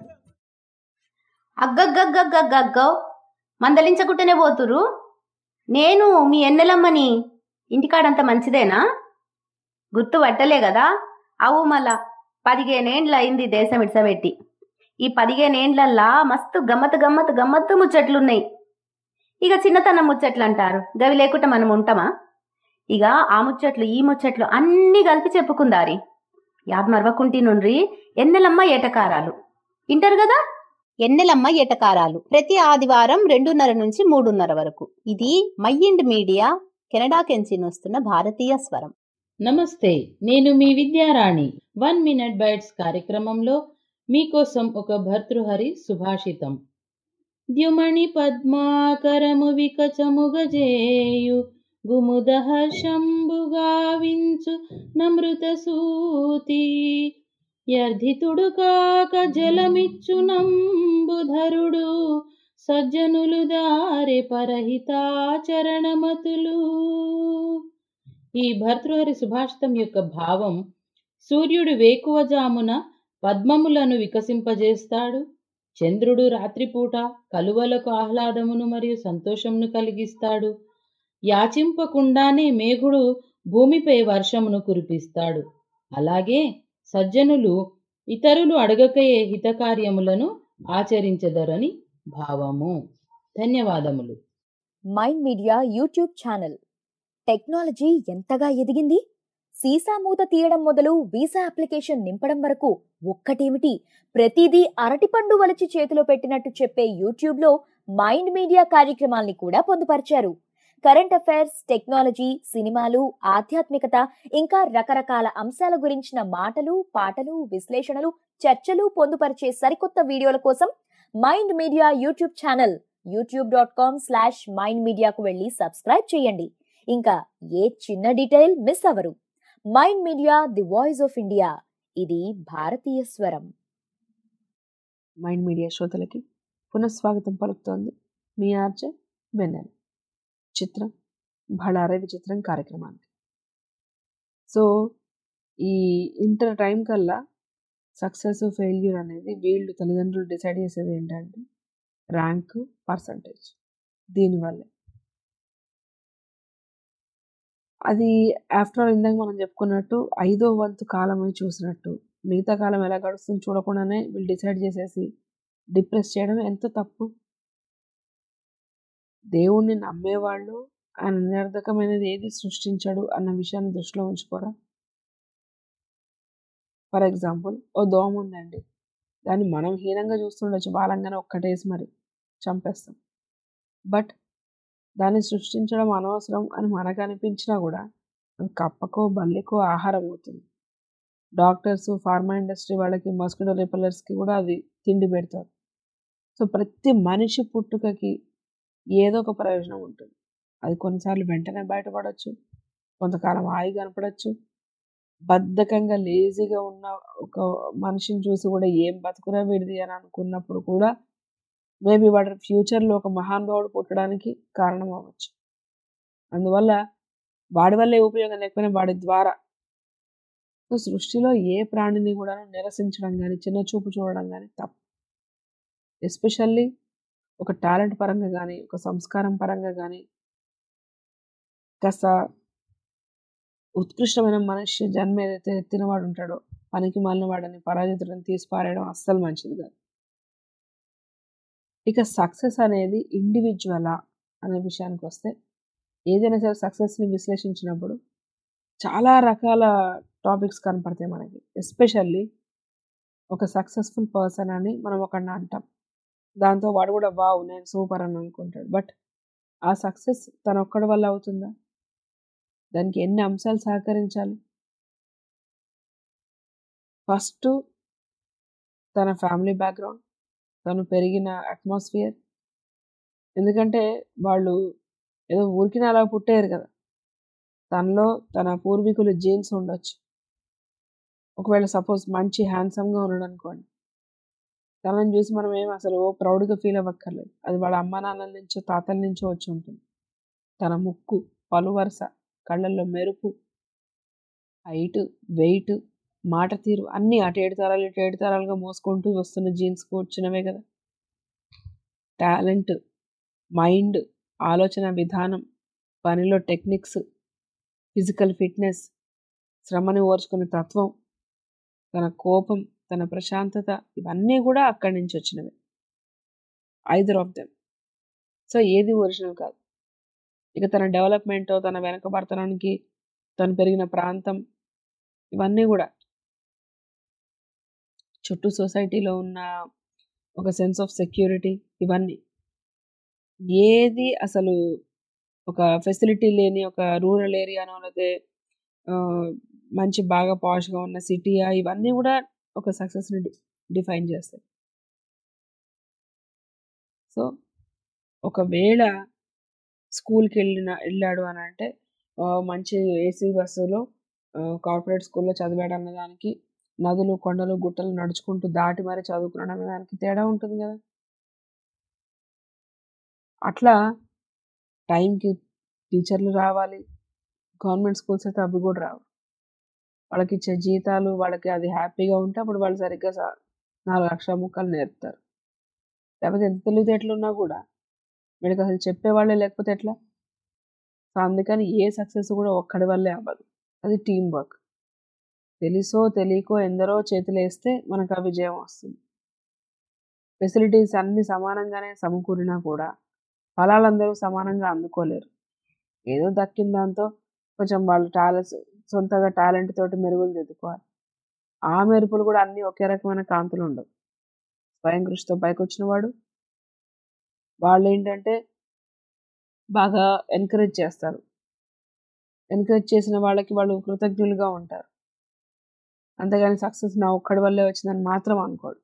అగ్గగ్గగ్గగ్గగ్గో మందలించకుంటేనే పోతురు నేను మీ ఎన్నెలమ్మని ఇంటికాడంత మంచిదేనా గుర్తు పట్టలే కదా అవు మళ్ళా పదిహేనేండ్లు అయింది దేశం ఇడ్సబెట్టి ఈ పదిహేనేండ్లల్లా మస్తు గమ్మత్ గమ్మత్ గమ్మత్తు ముచ్చట్లున్నాయి ఇక చిన్నతనం ముచ్చట్లు అంటారు గవి లేకుండా మనం ఉంటామా ఇక ఆ ముచ్చట్లు ఈ ముచ్చట్లు అన్నీ కలిపి చెప్పుకుందారి యాద్ మరవకుంటి నుండ్రి ఎన్నెలమ్మ ఏటకారాలు వింటారు కదా ఎన్నెలమ్మ ఏటకారాలు ప్రతి ఆదివారం రెండున్నర నుంచి మూడున్నర వరకు ఇది మైండ్ మీడియా కెనడా కెంచి వస్తున్న భారతీయ స్వరం నమస్తే నేను మీ విద్యారాణి వన్ మినిట్ బైట్స్ కార్యక్రమంలో మీకోసం ఒక భర్తృహరి సుభాషితం ద్యుమణి పద్మాకరము వికచముగజేయు గుముదహర్షంబుగావించు నమృత సూతి యర్ధితుడు కాక జలమిచ్చు నంబుధరుడు సజ్జనులు దారి పరహితాచరణమతులు ఈ భర్తృహరి సుభాషితం యొక్క భావం సూర్యుడు వేకువజామున పద్మములను వికసింపజేస్తాడు చంద్రుడు రాత్రిపూట కలువలకు ఆహ్లాదమును మరియు సంతోషమును కలిగిస్తాడు యాచింపకుండానే మేఘుడు భూమిపై వర్షమును కురిపిస్తాడు అలాగే సజ్జనులు ఇతరులు అడగకయే హితకార్యములను ఆచరించదరని భావము ధన్యవాదములు Mind Media YouTube channel technology ఎంతగా ఎదిగింది సీసా మూత తీయడం మొదలు వీసా అప్లికేషన్ నింపడం వరకు ఒక్కటేమిటి ప్రతిదీ అరటిపండు వలిచి చేతిలో పెట్టినట్టు చెప్పే యూట్యూబ్లో మైండ్ మీడియా కార్యక్రమాల్ని కూడా పొందుపరిచారు కరెంట్ అఫైర్స్ టెక్నాలజీ సినిమాలు ఆధ్యాత్మికత ఇంకా రకరకాల అంశాల గురించిన మాటలు పాటలు విశ్లేషణలు చర్చలు పొందుపరిచే సరికొత్త వీడియోల కోసం Mind Media YouTube channel YouTube dot com slash Mind మీడియాకు వెళ్ళి సబ్స్క్రైబ్ చేయండి ఇంకా ఏ చిన్న డీటెయిల్ మిస్ అవరు Mind media the voice of India ఇది భారతీయ స్వరం మైండ్ మీడియా శ్రోతలకి పునఃస్వాగతం పలుకుతోంది మీ ఆర్జే వెన్నెల చిత్రం బళారే విచిత్రం కార్యక్రమానికి సో ఈ ఇంటర్ టైం కల్లా సక్సెస్ ఫెయిల్యూర్ అనేది వీళ్ళు తల్లిదండ్రులు డిసైడ్ చేసేది ఏంటంటే ర్యాంక్ పర్సంటేజ్ దీనివల్లే అది ఆఫ్టర్ ఆల్ ఇందాక మనం చెప్పుకున్నట్టు ఐదో వంతు కాలమే చూసినట్టు మిగతా కాలం ఎలా గడుస్తుంది చూడకుండానే వీళ్ళు డిసైడ్ చేసేసి డిప్రెస్ చేయడం ఎంత తప్పు దేవుణ్ణి నమ్మేవాళ్ళు ఆయన నిరర్ధకమైనది ఏది సృష్టించాడు అన్న విషయాన్ని దృష్టిలో ఉంచుకోరా ఫర్ ఎగ్జాంపుల్ ఓ దోమ ఉందండి దాన్ని మనం హీనంగా చూస్తుండొచ్చు బాలంగానే ఒక్కటేసి మరి చంపేస్తాం బట్ దాన్ని సృష్టించడం అనవసరం అని మనకు అనిపించినా కూడా అది కప్పకో బల్లికో ఆహారం అవుతుంది డాక్టర్స్ ఫార్మా ఇండస్ట్రీ వాళ్ళకి మస్కిటో రిపెల్లర్స్కి కూడా అది తిండి పెడతారు సో ప్రతి మనిషి పుట్టుకకి ఏదో ఒక ప్రయోజనం ఉంటుంది అది కొన్నిసార్లు వెంటనే బయటపడవచ్చు కొంతకాలం హాయి కనపడవచ్చు బద్ధకంగా లేజీగా ఉన్న ఒక మనిషిని చూసి కూడా ఏం బతుకురా వీడిది అని అనుకున్నప్పుడు కూడా మేబీ వాడి ఫ్యూచర్లో ఒక మహానుభావుడు పుట్టడానికి కారణం అవ్వచ్చు అందువల్ల వాడి వల్లే ఉపయోగం లేకపోయినా వాడి ద్వారా సో సృష్టిలో ఏ ప్రాణిని కూడా నిరసించడం కానీ చిన్న చూపు చూడడం కానీ తప్పు ఎస్పెషల్లీ ఒక టాలెంట్ పరంగా కానీ ఒక సంస్కారం పరంగా కానీ కాస్త ఉత్కృష్టమైన మనిషి జన్మ ఏదైతే ఎత్తినవాడు ఉంటాడో పనికి మాలిన వాడని పరాజితుడిని తీసి పారేయడం అస్సలు మంచిది కాదు ఇక సక్సెస్ అనేది ఇండివిజువలా అనే విషయానికి వస్తే ఏదైనా సరే సక్సెస్ని విశ్లేషించినప్పుడు చాలా రకాల టాపిక్స్ కనపడతాయి మనకి ఎస్పెషల్లీ ఒక సక్సెస్ఫుల్ పర్సన్ అని మనం ఒకడిని అంటాం దాంతో వాడు కూడా వావ్ నేను సూపర్ అని అనుకుంటాడు బట్ ఆ సక్సెస్ తన ఒక్కడి వల్ల అవుతుందా దానికి ఎన్ని అంశాలు సహకరించాలి ఫస్ట్ తన ఫ్యామిలీ బ్యాక్గ్రౌండ్ తను పెరిగిన అట్మాస్ఫియర్ ఎందుకంటే వాళ్ళు ఏదో ఊరికిన అలా పుట్టారు కదా తనలో తన పూర్వీకులు జీన్స్ ఉండొచ్చు ఒకవేళ సపోజ్ మంచి హ్యాండ్సమ్గా ఉన్నాడు అనుకోండి తనని చూసి మనం ఏం అసలు ఓ ప్రౌడ్గా ఫీల్ అవ్వక్కర్లేదు అది వాళ్ళ అమ్మ నాన్నల నుంచో తాతల నుంచో వచ్చి ఉంటుంది తన ముక్కు పలు వరుస కళ్ళల్లో మెరుపు హైట్ వెయిట్ మాట తీరు అన్నీ అటు ఏడు తరాలు ఇటు ఏడు తరాలుగా మోసుకుంటూ వస్తున్న జీన్స్ వచ్చినవే కదా టాలెంట్ మైండ్ ఆలోచన విధానం పనిలో టెక్నిక్స్ ఫిజికల్ ఫిట్నెస్ శ్రమని ఓర్చుకునే తత్వం తన కోపం తన ప్రశాంతత ఇవన్నీ కూడా అక్కడి నుంచి వచ్చినవి ఐదర్ ఆఫ్ దెమ్ సో ఏది ఒరిజినల్ కాదు ఇక తన డెవలప్మెంట్ తన వెనకబడతనానికి తను పెరిగిన ప్రాంతం ఇవన్నీ కూడా చుట్టూ సొసైటీలో ఉన్న ఒక సెన్స్ ఆఫ్ సెక్యూరిటీ ఇవన్నీ ఏది అసలు ఒక ఫెసిలిటీ లేని ఒక రూరల్ ఏరియానో లేకపోతే మంచి బాగా పాష్గా ఉన్న సిటీయా ఇవన్నీ కూడా ఒక సక్సెస్ని డిఫైన్ చేస్తాయి సో ఒకవేళ స్కూల్కి వెళ్ళిన వెళ్ళాడు అని అంటే మంచి ఏసీ బస్సులో కార్పొరేట్ స్కూల్లో చదివాడు అన్న దానికి నదులు కొండలు గుట్టలు నడుచుకుంటూ దాటి మరీ చదువుకున్నాడు అన్న దానికి తేడా ఉంటుంది కదా అట్లా టైంకి టీచర్లు రావాలి గవర్నమెంట్ స్కూల్స్ అయితే అవి కూడా రావు వాళ్ళకి ఇచ్చే జీతాలు వాళ్ళకి అది హ్యాపీగా ఉంటే అప్పుడు వాళ్ళు సరిగ్గా నాలుగు అక్షర ముక్కలు నేర్పుతారు లేకపోతే ఎంత తెలివితేటలు ఉన్నా కూడా వీళ్ళకి అసలు చెప్పేవాళ్ళే లేకపోతే ఎట్లా సో అందుకని ఏ సక్సెస్ కూడా ఒక్కడి వల్లే అవ్వదు అది టీం వర్క్ తెలుసో తెలియకో ఎందరో చేతులు వేస్తే మనకు ఆ విజయం వస్తుంది ఫెసిలిటీస్ అన్ని సమానంగానే సమకూరినా కూడా ఫలాలందరూ సమానంగా అందుకోలేరు ఏదో దక్కిన దాంతో కొంచెం వాళ్ళ టాలెంట్స్ సొంతగా టాలెంట్ తోటి మెరుగులు దిద్దుకోవాలి ఆ మెరుపులు కూడా అన్నీ ఒకే రకమైన కాంతులు ఉండవు స్వయం కృషితో పైకి వచ్చిన వాడు వాళ్ళు ఏంటంటే బాగా ఎంకరేజ్ చేస్తారు ఎంకరేజ్ చేసిన వాళ్ళకి వాళ్ళు కృతజ్ఞులుగా ఉంటారు అంతేగాని సక్సెస్ నా ఒక్కడి వల్లే వచ్చిందని మాత్రం అనుకోడు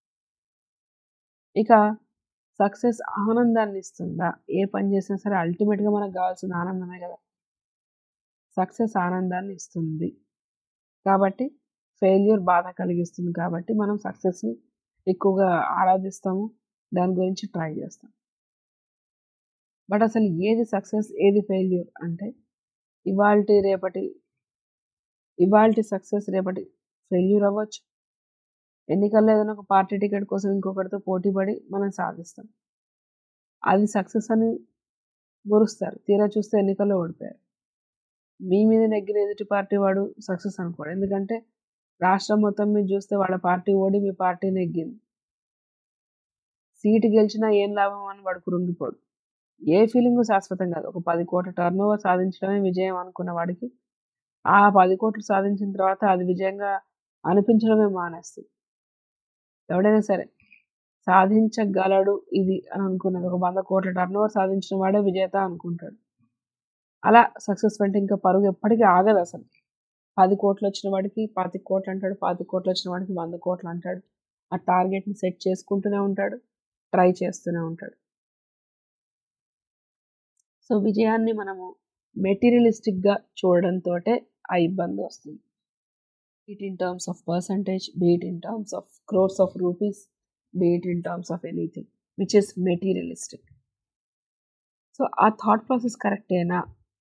ఇక సక్సెస్ ఆనందాన్ని ఇస్తుందా ఏ పని చేసినా సరే అల్టిమేట్గా మనకు కావాల్సిన ఆనందమే కదా సక్సెస్ ఆనందాన్ని ఇస్తుంది కాబట్టి ఫెయిల్యూర్ బాధ కలిగిస్తుంది కాబట్టి మనం సక్సెస్ని ఎక్కువగా ఆరాధిస్తాము దాని గురించి ట్రై చేస్తాం బట్ అసలు ఏది సక్సెస్ ఏది ఫెయిల్యూర్ అంటే ఇవాల్టి రేపటి ఇవాల్టి సక్సెస్ రేపటి ఫెయిల్యూర్ అవ్వచ్చు ఎన్నికల్లో ఏదైనా ఒక పార్టీ టికెట్ కోసం ఇంకొకరితో పోటీ పడి మనం సాధిస్తాం అది సక్సెస్ అని గురుస్తారు తీరా చూస్తే ఎన్నికల్లో ఓడిపోయారు మీ మీద నెగ్గిన ఎదుటి పార్టీ వాడు సక్సెస్ అనుకోడు ఎందుకంటే రాష్ట్రం మొత్తం మీద చూస్తే వాళ్ళ పార్టీ ఓడి మీ పార్టీ నెగ్గింది సీటు గెలిచినా ఏం లాభం అని వాడు కృంగిపోడు ఏ ఫీలింగ్ శాశ్వతం కాదు ఒక పది కోట్ల టర్న్ ఓవర్ సాధించడమే విజయం అనుకున్న వాడికి ఆ పది కోట్లు సాధించిన తర్వాత అది విజయంగా అనిపించడమే మానేస్తుంది ఎవడైనా సరే సాధించగలడు ఇది అని అనుకున్నది ఒక వంద కోట్ల టర్న్ ఓవర్ సాధించిన వాడే విజేత అనుకుంటాడు అలా సక్సెస్ అంటే ఇంకా పరుగు ఎప్పటికీ ఆగదు అసలు పది కోట్లు వచ్చిన వాడికి పాతి కోట్లు అంటాడు పాతి కోట్లు వచ్చిన వాడికి వంద కోట్లు అంటాడు ఆ టార్గెట్ని సెట్ చేసుకుంటూనే ఉంటాడు ట్రై చేస్తూనే ఉంటాడు సో విజయాన్ని మనము మెటీరియలిస్టిక్గా చూడడంతో ఆ ఇబ్బంది వస్తుంది be it in terms of percentage be it in terms of crores of rupees be it in terms of anything which is materialistic so ఆ థాట్ ప్రాసెస్ కరెక్టేనా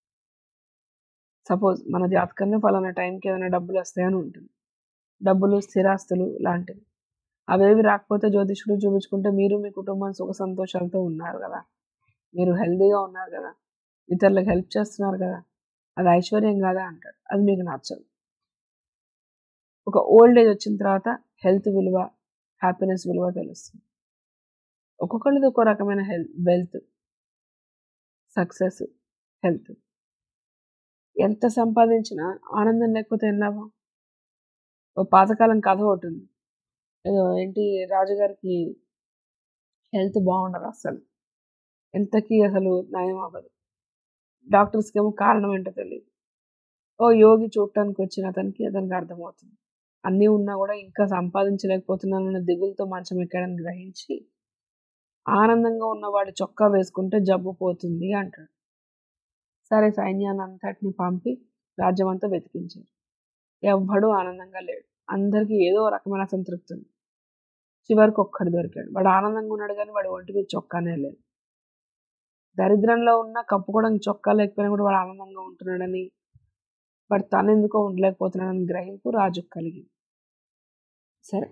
సపోజ్ మన జాతకంలో ఫలానా టైంకి ఏమైనా డబ్బులు వస్తాయని ఉంటుంది డబ్బులు స్థిరాస్తులు లాంటివి అవేవి రాకపోతే జ్యోతిష్కుడు చూపించుకుంటే మీరు మీ కుటుంబం సుఖ సంతోషాలతో ఉన్నారు కదా మీరు హెల్తీగా ఉన్నారు కదా ఇతరులకు హెల్ప్ చేస్తున్నారు కదా అది ఐశ్వర్యం కాదా అంటాడు అది మీకు నచ్చదు ఒక ఓల్డ్ ఏజ్ వచ్చిన తర్వాత హెల్త్ విలువ హ్యాపీనెస్ విలువ తెలుస్తుంది ఒక్కొక్కరిది ఒక్కో రకమైన హెల్త్ వెల్త్ సక్సెస్ హెల్త్ ఎంత సంపాదించినా ఆనందం లేకపోతే ఏం లాభం ఓ పాతకాలం కథ ఒకటి ఉంది ఏదో ఏంటి రాజుగారికి హెల్త్ బాగుండదు అసలు ఎంతకీ అసలు నయం అవ్వదు డాక్టర్స్కి ఏమో కారణం ఏంటో తెలియదు ఓ యోగి చూడటానికి వచ్చిన అతనికి అతనికి అర్థమవుతుంది అన్నీ ఉన్నా కూడా ఇంకా సంపాదించలేకపోతున్నానన్న దిగులతో మంచం ఎక్కడని గ్రహించి ఆనందంగా ఉన్నవాడు చొక్కా వేసుకుంటే జబ్బు పోతుంది అంటాడు సరే సైన్యాన్ని అంతటిని పంపి రాజ్యం అంతా వెతికించారు ఎవ్వడూ ఆనందంగా లేడు అందరికీ ఏదో రకమైన అసంతృప్తి ఉంది చివరికి ఒక్కడు దొరికాడు వాడు ఆనందంగా ఉన్నాడు కానీ వాడు ఒంటి మీద చొక్కానే లేదు దరిద్రంలో ఉన్న కప్పుకోవడానికి చొక్కా లేకపోయినా కూడా వాడు ఆనందంగా ఉంటున్నాడని వాడు తను ఎందుకో ఉండలేకపోతున్నాడని గ్రహింపు రాజుకు కలిగింది సరే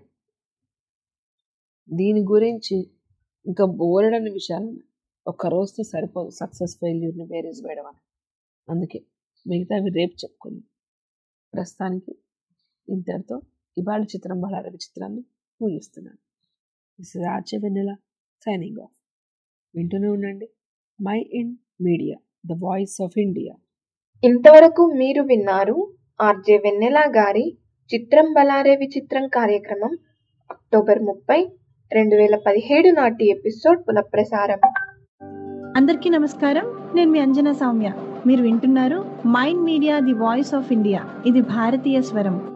దీని గురించి ఇంకా బోలెడని విషయాలు ఉన్నాయి ఒక్క రోజుతో సరిపోదు సక్సెస్ ఫెయిల్యూర్ని బేరీజ్ వేయడం అని అందుకే మిగతావి రేపు చెప్పుకుందాం ప్రస్తుతానికి ఇంతటితో ఇవాళ చిత్రం బలారవి చిత్రాన్ని ముగిస్తున్నాను this is RJ Vennela signing off వింటూనే ఉండండి Mind Media the voice of India ఇంతవరకు మీరు విన్నారు ఆర్జే వెన్నెల గారి చిత్రం బలారే విచిత్రం కార్యక్రమం అక్టోబర్ ముప్పై రెండు వేల పదిహేడు నాటి ఎపిసోడ్ పునఃప్రసారం అందరికీ నమస్కారం నేను మీ అంజనా సౌమ్య మీరు వింటున్నారు mind media the voice of India ఇది భారతీయ స్వరం